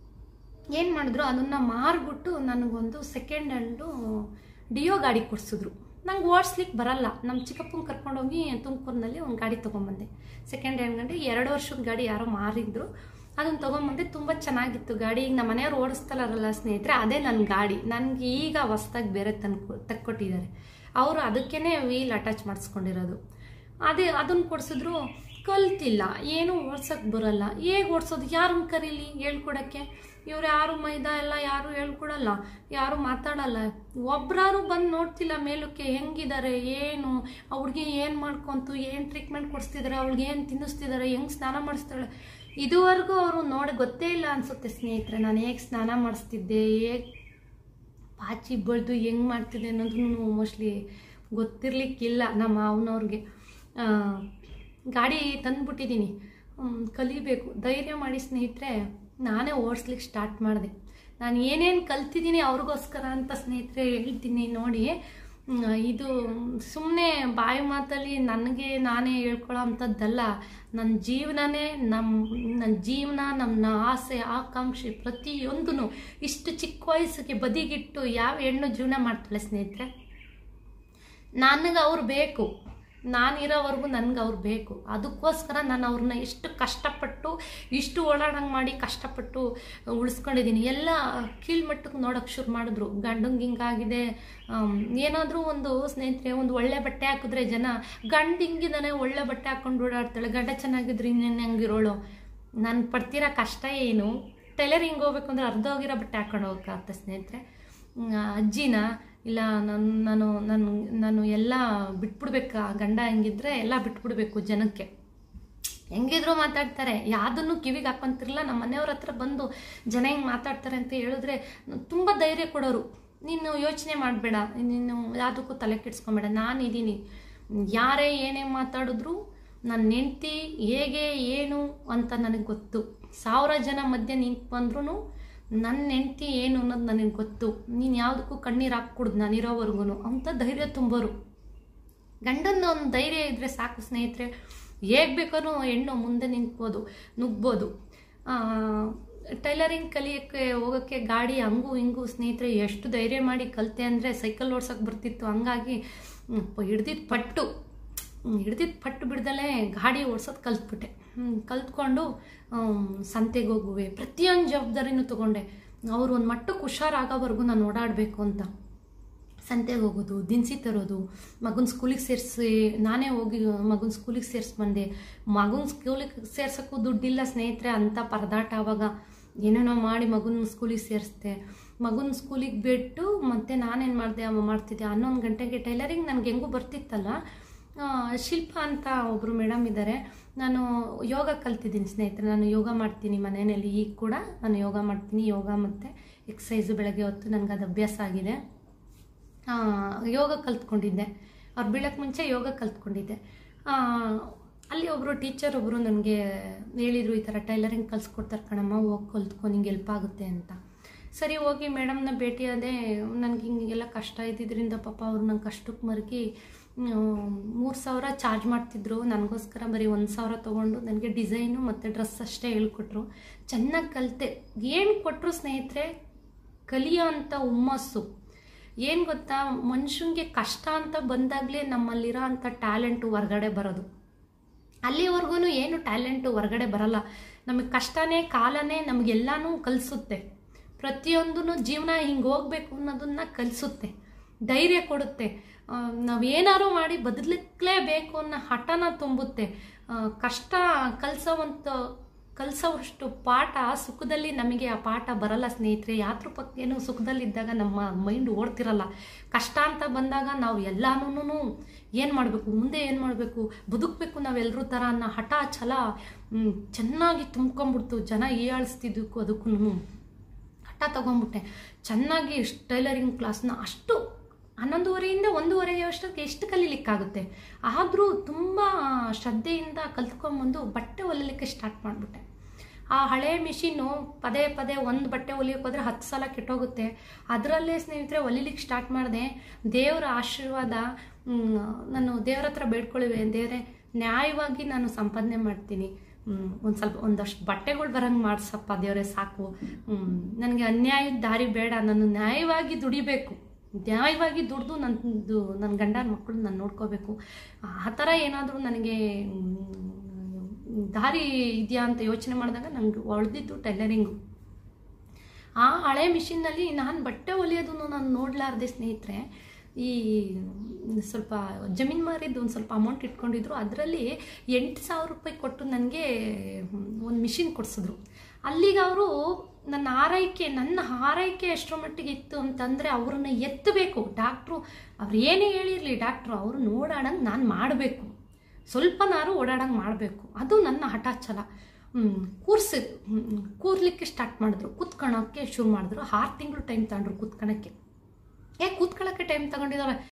ಏನು ಮಾಡಿದ್ರು ಅದನ್ನು ಮಾರ್ಬಿಟ್ಟು ನನಗೊಂದು ಸೆಕೆಂಡ್ ಹ್ಯಾಂಡು ಡಿಯೋ ಗಾಡಿ ಕೊಡಿಸಿದ್ರು ನಂಗೆ ಓಡಿಸ್ಲಿಕ್ಕೆ ಬರಲ್ಲ ನಮ್ಮ ಚಿಕ್ಕಪ್ಪನ ಕರ್ಕೊಂಡೋಗಿ ತುಮಕೂರಿನಲ್ಲಿ ಒಂದು ಗಾಡಿ ತೊಗೊಂಬಂದೆ ಸೆಕೆಂಡ್ ಹ್ಯಾಂಡ್ ಗಾಡಿ ಎರಡು ವರ್ಷದ ಗಾಡಿ ಯಾರೋ ಮಾರಿದ್ರು ಅದನ್ನು ತೊಗೊಂಬಂದೆ ತುಂಬ ಚೆನ್ನಾಗಿತ್ತು ಗಾಡಿ ಈಗ ನಮ್ಮ ಮನೆಯವ್ರು ಓಡಿಸ್ತಾರಲ್ಲ ಸ್ನೇಹಿತರೆ ಅದೇ ನನ್ನ ಗಾಡಿ ನನಗೆ ಈಗ ಹೊಸ್ದಾಗಿ ಬೇರೆ ತಂದು ತಕ್ಕೊಟ್ಟಿದ್ದಾರೆ ಅವರು ಅದಕ್ಕೇ ವೀಲ್ ಅಟ್ಯಾಚ್ ಮಾಡಿಸ್ಕೊಂಡಿರೋದು ಅದೇ ಅದನ್ನು ಕೊಡಿಸಿದ್ರು ಕಲ್ತಿಲ್ಲ ಏನು ಓಡ್ಸೋಕ್ಕೆ ಬರಲ್ಲ ಹೇಗೆ ಓಡಿಸೋದು ಯಾರನ್ನ ಕರೀಲಿ ಹೇಳ್ಕೊಡೋಕ್ಕೆ ಇವ್ರು ಯಾರು ಮೈದಾ ಎಲ್ಲ ಯಾರು ಹೇಳ್ಕೊಡಲ್ಲ ಯಾರು ಮಾತಾಡಲ್ಲ ಒಬ್ರಾರು ಬಂದು ನೋಡ್ತಿಲ್ಲ ಮೇಲಕ್ಕೆ ಹೆಂಗಿದ್ದಾರೆ ಏನು ಆ ಹುಡುಗಿ ಏನು ಮಾಡ್ಕೊಂತು ಏನು ಟ್ರೀಟ್ಮೆಂಟ್ ಕೊಡಿಸ್ತಿದ್ದಾರೆ ಅವಳಿಗೆ ಏನು ತಿನ್ನಿಸ್ತಿದ್ದಾರೆ ಹೆಂಗೆ ಸ್ನಾನ ಮಾಡಿಸ್ತಾಳೆ ಇದುವರೆಗೂ ಅವರು ನೋಡಿ ಗೊತ್ತೇ ಇಲ್ಲ ಅನಿಸುತ್ತೆ ಸ್ನೇಹಿತರೆ ನಾನು ಹೇಗೆ ಸ್ನಾನ ಮಾಡಿಸ್ತಿದ್ದೆ ಹೇಗೆ ಪಾಚಿ ಬಳ್ದು ಹೆಂಗೆ ಮಾಡ್ತಿದ್ದೆ ಅನ್ನೋದು ಮೋಸ್ಟ್ಲಿ ಗೊತ್ತಿರಲಿಕ್ಕಿಲ್ಲ ನಮ್ಮ ಮಾವನವ್ರಿಗೆ ಗಾಡಿ ತಂದುಬಿಟ್ಟಿದ್ದೀನಿ ಕಲಿಬೇಕು ಧೈರ್ಯ ಮಾಡಿ ಸ್ನೇಹಿತರೆ ನಾನೇ ಓಡಿಸ್ಲಿಕ್ಕೆ ಸ್ಟಾರ್ಟ್ ಮಾಡಿದೆ ನಾನು ಏನೇನು ಕಲ್ತಿದ್ದೀನಿ ಅವ್ರಿಗೋಸ್ಕರ ಅಂತ ಸ್ನೇಹಿತರೆ ಹೇಳ್ತೀನಿ ನೋಡಿ ಹ್ಮ್, ಇದು ಸುಮ್ಮನೆ ಬಾಯಿ ಮಾತಲ್ಲಿ ನನಗೆ ನಾನೇ ಹೇಳ್ಕೊಳ್ಳೋ ಅಂಥದ್ದಲ್ಲ ನನ್ನ ಜೀವನನೇ ನಮ್ಮ ನನ್ನ ಜೀವನ ನಮ್ಮ ಆಸೆ ಆಕಾಂಕ್ಷೆ ಪ್ರತಿಯೊಂದೂ ಇಷ್ಟು ಚಿಕ್ಕ ವಯಸ್ಸಿಗೆ ಬದಿಗಿಟ್ಟು ಯಾವ ಹೆಣ್ಣು ಜೀವನ ಮಾಡ್ತಾಳೆ ಸ್ನೇಹಿತರೆ ನನಗೆ ಅವ್ರು ಬೇಕು ನಾನಿರೋವರೆಗೂ ನನಗೆ ಅವ್ರು ಬೇಕು ಅದಕ್ಕೋಸ್ಕರ ನಾನು ಅವ್ರನ್ನ ಎಷ್ಟು ಕಷ್ಟಪಟ್ಟು ಇಷ್ಟು ಓಡಾಡಂಗೆ ಮಾಡಿ ಕಷ್ಟಪಟ್ಟು ಉಳಿಸ್ಕೊಂಡಿದ್ದೀನಿ ಎಲ್ಲ ಕೀಳ್ಮಟ್ಟಕ್ಕೆ ನೋಡೋಕೆ ಶುರು ಮಾಡಿದ್ರು ಗಂಡಂಗೆ ಹಿಂಗಾಗಿದೆ ಏನಾದರೂ ಒಂದು ಸ್ನೇಹಿತರೆ ಒಂದು ಒಳ್ಳೆ ಬಟ್ಟೆ ಹಾಕಿದ್ರೆ ಜನ ಗಂಡ ಹಿಂಗಿದಾನೆ ಒಳ್ಳೆ ಬಟ್ಟೆ ಹಾಕೊಂಡು ಓಡಾಡ್ತಾಳೆ ಗಂಡ ಚೆನ್ನಾಗಿದ್ರೆ ಇನ್ನೇನು ಹೆಂಗಿರೋಳು ನಾನು ಪಡ್ತಿರೋ ಕಷ್ಟ ಏನು ಟೈಲರಿಂಗ್ ಹೋಗ್ಬೇಕು ಅಂದರೆ ಅರ್ಧ ಹೋಗಿರೋ ಬಟ್ಟೆ ಹಾಕೊಂಡು ಹೋಗಕ್ಕಾಗತ್ತೆ ಸ್ನೇಹಿತರೆ ಹ್ಮ್, ಅಜ್ಜಿನ ಇಲ್ಲ ನಾನು ನಾನು ನಾನು ನಾನು ಎಲ್ಲ ಬಿಟ್ಬಿಡ್ಬೇಕಾ ಗಂಡ ಹೆಂಗಿದ್ರೆ ಎಲ್ಲ ಬಿಟ್ಬಿಡ್ಬೇಕು ಜನಕ್ಕೆ ಹೆಂಗಿದ್ರು ಮಾತಾಡ್ತಾರೆ ಯಾವುದನ್ನು ಕಿವಿಗೆ ಹಾಕೊಂತಿರಲ್ಲ ನಮ್ಮ ಮನೆಯವ್ರ ಹತ್ರ ಬಂದು ಜನ ಹೆಂಗೆ ಮಾತಾಡ್ತಾರೆ ಅಂತ ಹೇಳಿದ್ರೆ ತುಂಬ ಧೈರ್ಯ ಕೊಡೋರು ನೀನು ಯೋಚನೆ ಮಾಡಬೇಡ ನೀನು ಯಾವುದಕ್ಕೂ ತಲೆ ಕೆಡ್ಸ್ಕೊಬೇಡ ನಾನು ಇದ್ದೀನಿ ಯಾರೇ ಏನೇ ಮಾತಾಡಿದ್ರು ನನ್ನ ಹೆಂಡ್ತಿ ಹೇಗೆ ಏನು ಅಂತ ನನಗೆ ಗೊತ್ತು ಸಾವಿರ ಜನ ಮಧ್ಯೆ ನಿಂತು ಬಂದ್ರೂ ನನ್ನ ಹೆಂಡ್ತಿ ಏನು ಅನ್ನೋದು ನನಗೆ ಗೊತ್ತು ನೀನು ಯಾವುದಕ್ಕೂ ಕಣ್ಣೀರು ಹಾಕ್ಕೊಡ್ದು ನಾನಿರೋವರೆಗೂ ಅಂತ ಧೈರ್ಯ ತುಂಬೋರು ಗಂಡನ ಒಂದು ಧೈರ್ಯ ಇದ್ದರೆ ಸಾಕು ಸ್ನೇಹಿತರೆ ಹೇಗೆ ಬೇಕಾದ್ರೂ ಹೆಣ್ಣು ಮುಂದೆ ನಿಂತ್ಬೋದು ನುಗ್ಬೋದು ಟೈಲರಿಂಗ್ ಕಲಿಯೋಕ್ಕೆ ಹೋಗೋಕ್ಕೆ ಗಾಡಿ ಹಂಗೂ ಹಿಂಗೂ ಸ್ನೇಹಿತರೆ ಎಷ್ಟು ಧೈರ್ಯ ಮಾಡಿ ಕಲಿತೆ ಅಂದರೆ ಸೈಕಲ್ ಓಡ್ಸೋಕೆ ಬರ್ತಿತ್ತು ಹಂಗಾಗಿ ಹಿಡ್ದಿದ್ದು ಪಟ್ಟು ಹಿಡ್ದಿದ್ದು ಪಟ್ಟು ಬಿಡ್ದಲೇ ಗಾಡಿ ಓಡ್ಸೋದು ಕಲ್ತ್ಬಿಟ್ಟೆ ಹ್ಮ್, ಕಲ್ತ್ಕೊಂಡು ಆಮ್, ಸಂತೆಗೆ ಹೋಗುವೆ ಪ್ರತಿಯೊಂದು ಜವಾಬ್ದಾರಿನೂ ತೊಗೊಂಡೆ ಅವ್ರು ಒಂದು ಮಟ್ಟಕ್ಕೆ ಹುಷಾರಾಗೋವರೆಗೂ ನಾನು ಓಡಾಡಬೇಕು ಅಂತ ಸಂತೆಗೆ ಹೋಗೋದು ದಿನಸಿ ತರೋದು ಮಗನ ಸ್ಕೂಲಿಗೆ ಸೇರಿಸಿ ನಾನೇ ಹೋಗಿ ಮಗನ ಸ್ಕೂಲಿಗೆ ಸೇರಿಸಿ ಬಂದೆ ಮಗನ ಸ್ಕೂಲಿಗೆ ಸೇರ್ಸೋಕ್ಕೂ ದುಡ್ಡಿಲ್ಲ ಸ್ನೇಹಿತರೆ ಅಂತ ಪರದಾಟ ಆವಾಗ ಏನೇನೋ ಮಾಡಿ ಮಗನ ಸ್ಕೂಲಿಗೆ ಸೇರಿಸ್ದೆ ಮಗನ ಸ್ಕೂಲಿಗೆ ಬಿಟ್ಟು ಮತ್ತೆ ನಾನೇನು ಮಾಡಿದೆ ಮಾಡ್ತಿದ್ದೆ ಹನ್ನೊಂದು ಗಂಟೆಗೆ ಟೈಲರಿಂಗ್ ನನಗೆ ಹೆಂಗೂ ಬರ್ತಿತ್ತಲ್ಲ ಆ, ಶಿಲ್ಪ ಅಂತ ಒಬ್ಬರು ಮೇಡಮ್ ಇದ್ದಾರೆ ನಾನು ಯೋಗ ಕಲ್ತಿದ್ದೀನಿ ಸ್ನೇಹಿತರೆ ನಾನು ಯೋಗ ಮಾಡ್ತೀನಿ ಮನೆಯಲ್ಲಿ ಈಗ ಕೂಡ ನಾನು ಯೋಗ ಮಾಡ್ತೀನಿ ಯೋಗ ಮತ್ತು ಎಕ್ಸಸೈಸು ಬೆಳಗ್ಗೆ ಹೊತ್ತು ನನಗೆ ಅದು ಅಭ್ಯಾಸ ಆಗಿದೆ ಆ, ಯೋಗ ಕಲ್ತ್ಕೊಂಡಿದ್ದೆ ಅವ್ರು ಬೀಳಕ್ಕೆ ಮುಂಚೆ ಯೋಗ ಕಲ್ತ್ಕೊಂಡಿದ್ದೆ ಆ, ಅಲ್ಲಿ ಒಬ್ಬರು ಟೀಚರ್ ಒಬ್ಬರು ನನಗೆ ಹೇಳಿದರು ಈ ಥರ ಟೈಲರಿಂಗ್ ಕಲಿಸ್ಕೊಡ್ತಾರೆ ಕಣಮ್ಮ ಹೋಗಿ ಕಲ್ತ್ಕೊ ನಿಂಗೆ ಹೆಲ್ಪ್ ಆಗುತ್ತೆ ಅಂತ ಸರಿ ಹೋಗಿ ಮೇಡಮ್ನ ಭೇಟಿಯಾದೆ ನನಗೆ ಹಿಂಗೆಲ್ಲ ಕಷ್ಟ ಇದ್ದಿದ್ದರಿಂದ ಪಾಪ ಅವ್ರು ನಂಗೆ ಕಷ್ಟಕ್ಕೆ ಮರುಗಿ ಮೂರು ಸಾವಿರ ಚಾರ್ಜ್ ಮಾಡ್ತಿದ್ರು ನನಗೋಸ್ಕರ ಬರೀ ಒಂದು ಸಾವಿರ ತೊಗೊಂಡು ನನಗೆ ಡಿಸೈನು ಮತ್ತು ಡ್ರೆಸ್ ಅಷ್ಟೇ ಹೇಳ್ಕೊಟ್ರು ಚೆನ್ನಾಗಿ ಕಲಿತೆ ಏನು ಕೊಟ್ಟರು ಸ್ನೇಹಿತರೆ ಕಲಿಯೋ ಅಂಥ ಹುಮ್ಮಸ್ಸು ಏನು ಗೊತ್ತಾ ಮನುಷ್ಯಂಗೆ ಕಷ್ಟ ಅಂತ ಬಂದಾಗಲೇ ನಮ್ಮಲ್ಲಿರೋ ಅಂಥ ಟ್ಯಾಲೆಂಟು ಹೊರ್ಗಡೆ ಬರೋದು ಅಲ್ಲಿವರೆಗೂ ಏನು ಟ್ಯಾಲೆಂಟು ಹೊರಗಡೆ ಬರಲ್ಲ ನಮಗೆ ಕಷ್ಟನೇ ಕಾಲನೇ ನಮಗೆಲ್ಲನೂ ಕಲಿಸುತ್ತೆ ಪ್ರತಿಯೊಂದೂ ಜೀವನ ಹಿಂಗೆ ಹೋಗ್ಬೇಕು ಅನ್ನೋದನ್ನ ಕಲಿಸುತ್ತೆ ಧೈರ್ಯ ಕೊಡುತ್ತೆ ನಾವೇನಾರು ಮಾಡಿ ಬದಲಿಕ್ಲೇಬೇಕು ಅನ್ನೋ ಹಠನ ತುಂಬುತ್ತೆ ಆ, ಕಷ್ಟ ಕಲಿಸೋವಂಥ ಕಲಿಸೋವಷ್ಟು ಪಾಠ ಸುಖದಲ್ಲಿ ನಮಗೆ ಆ ಪಾಠ ಬರಲ್ಲ ಸ್ನೇಹಿತರೆ ಯಾತ್ರ ಪಕ್ಕೇನು ಸುಖದಲ್ಲಿದ್ದಾಗ ನಮ್ಮ ಮೈಂಡ್ ಓಡ್ತಿರಲ್ಲ ಕಷ್ಟ ಅಂತ ಬಂದಾಗ ನಾವು ಎಲ್ಲಾನು ಏನು ಮಾಡಬೇಕು ಮುಂದೆ ಏನು ಮಾಡಬೇಕು ಬದುಕಬೇಕು ನಾವೆಲ್ಲರೂ ಥರ ಅನ್ನೋ ಹಠ ಛಲ ಹ್ಮ್, ಚೆನ್ನಾಗಿ ತುಂಬ್ಕೊಂಬಿಡ್ತು ಜನ ಹೀಯಾಳಿಸ್ತಿದ್ದಕ್ಕೂ ಅದಕ್ಕೂ ಹಠ ತಗೊಂಡ್ಬಿಟ್ಟೆ ಚೆನ್ನಾಗಿ ಟೈಲರಿಂಗ್ ಕ್ಲಾಸ್ನ ಅಷ್ಟು ಹನ್ನೊಂದುವರೆಯಿಂದ ಒಂದೂವರೆಗೆ ಅಷ್ಟಕ್ಕೆ ಎಷ್ಟು ಕಲೀಲಿಕ್ಕಾಗುತ್ತೆ ಆದರೂ ತುಂಬ ಶ್ರದ್ಧೆಯಿಂದ ಕಲ್ತ್ಕೊಂಬಂದು ಬಟ್ಟೆ ಹೊಲಿಲಿಕ್ಕೆ ಸ್ಟಾರ್ಟ್ ಮಾಡಿಬಿಟ್ಟೆ ಆ ಹಳೆ ಮಿಷಿನ್ನು ಪದೇ ಪದೇ ಒಂದು ಬಟ್ಟೆ ಹೊಲಿಯೋಕೆ ಹೋದ್ರೆ ಹತ್ತು ಸಲ ಕೆಟ್ಟೋಗುತ್ತೆ ಅದರಲ್ಲೇ ಸ್ನೇಹಿತರೆ ಹೊಲಿಲಿಕ್ಕೆ ಸ್ಟಾರ್ಟ್ ಮಾಡಿದೆ ದೇವರ ಆಶೀರ್ವಾದ ಮ್, ನಾನು ದೇವ್ರ ಹತ್ರ ಬೇಡ್ಕೊಳ್ಳುವೆ ದೇವರೇ ನ್ಯಾಯವಾಗಿ ನಾನು ಸಂಪಾದನೆ ಮಾಡ್ತೀನಿ ಒಂದು ಸ್ವಲ್ಪ ಒಂದಷ್ಟು ಬಟ್ಟೆಗಳು ಬರಂಗೆ ಮಾಡ್ಸಪ್ಪ ದೇವರೇ ಸಾಕು ನನಗೆ ಅನ್ಯಾಯದ ದಾರಿ ಬೇಡ ನಾನು ನ್ಯಾಯವಾಗಿ ದುಡಿಬೇಕು ನ್ಯಾಯವಾಗಿ ದುಡ್ದು ನನ್ನದು ನನ್ನ ಗಂಡನ ಮಕ್ಕಳು ನಾನು ನೋಡ್ಕೋಬೇಕು ಆ ಥರ ಏನಾದರೂ ನನಗೆ ದಾರಿ ಇದೆಯಾ ಅಂತ ಯೋಚನೆ ಮಾಡಿದಾಗ ನಂಗೆ ಹೊಳ್ದಿದ್ದು ಟೈಲರಿಂಗು ಆ ಹಳೆ ಮಿಷಿನ್ನಲ್ಲಿ ನಾನು ಬಟ್ಟೆ ಹೊಲಿಯೋದನ್ನು ನಾನು ನೋಡಲಾರ್ದೆ ಸ್ನೇಹಿತರೆ ಈ ಸ್ವಲ್ಪ ಜಮೀನು ಮಾರಿದ್ದು ಒಂದು ಸ್ವಲ್ಪ ಅಮೌಂಟ್ ಇಟ್ಕೊಂಡಿದ್ರು ಅದರಲ್ಲಿ ಎಂಟು ಸಾವಿರ ರೂಪಾಯಿ ಕೊಟ್ಟು ನನಗೆ ಒಂದು ಮಿಷಿನ್ ಕೊಡಿಸಿದ್ರು ಅಲ್ಲಿಗೆ ಅವರು ನನ್ನ ಆರೈಕೆ ನನ್ನ ಆರೈಕೆ ಎಷ್ಟರ ಮಟ್ಟಿಗೆ ಇತ್ತು ಅಂತಂದರೆ ಅವ್ರನ್ನ ಎತ್ತಬೇಕು ಡಾಕ್ಟ್ರು ಅವ್ರು ಏನೇ ಹೇಳಿರಲಿ ಡಾಕ್ಟ್ರು ಅವರು ನೋಡಾಡಂಗೆ ನಾನು ಮಾಡಬೇಕು ಸ್ವಲ್ಪನಾರು ಓಡಾಡಂಗೆ ಮಾಡಬೇಕು ಅದು ನನ್ನ ಹಠಾಚಲ ಕೂರ್ಸಿ ಕೂರ್ಲಿಕ್ಕೆ ಸ್ಟಾರ್ಟ್ ಮಾಡಿದ್ರು ಕೂತ್ಕೊಳ್ಳೋಕ್ಕೆ ಶುರು ಮಾಡಿದ್ರು ಆರು ತಿಂಗಳು ಟೈಮ್ ತಗೊಂಡ್ರು ಕೂತ್ಕೊಳ್ಳೋಕ್ಕೆ ಏ ಕೂತ್ಕೊಳ್ಳೋಕ್ಕೆ ಟೈಮ್ ತಗೊಂಡಿದ್ದಾರೆ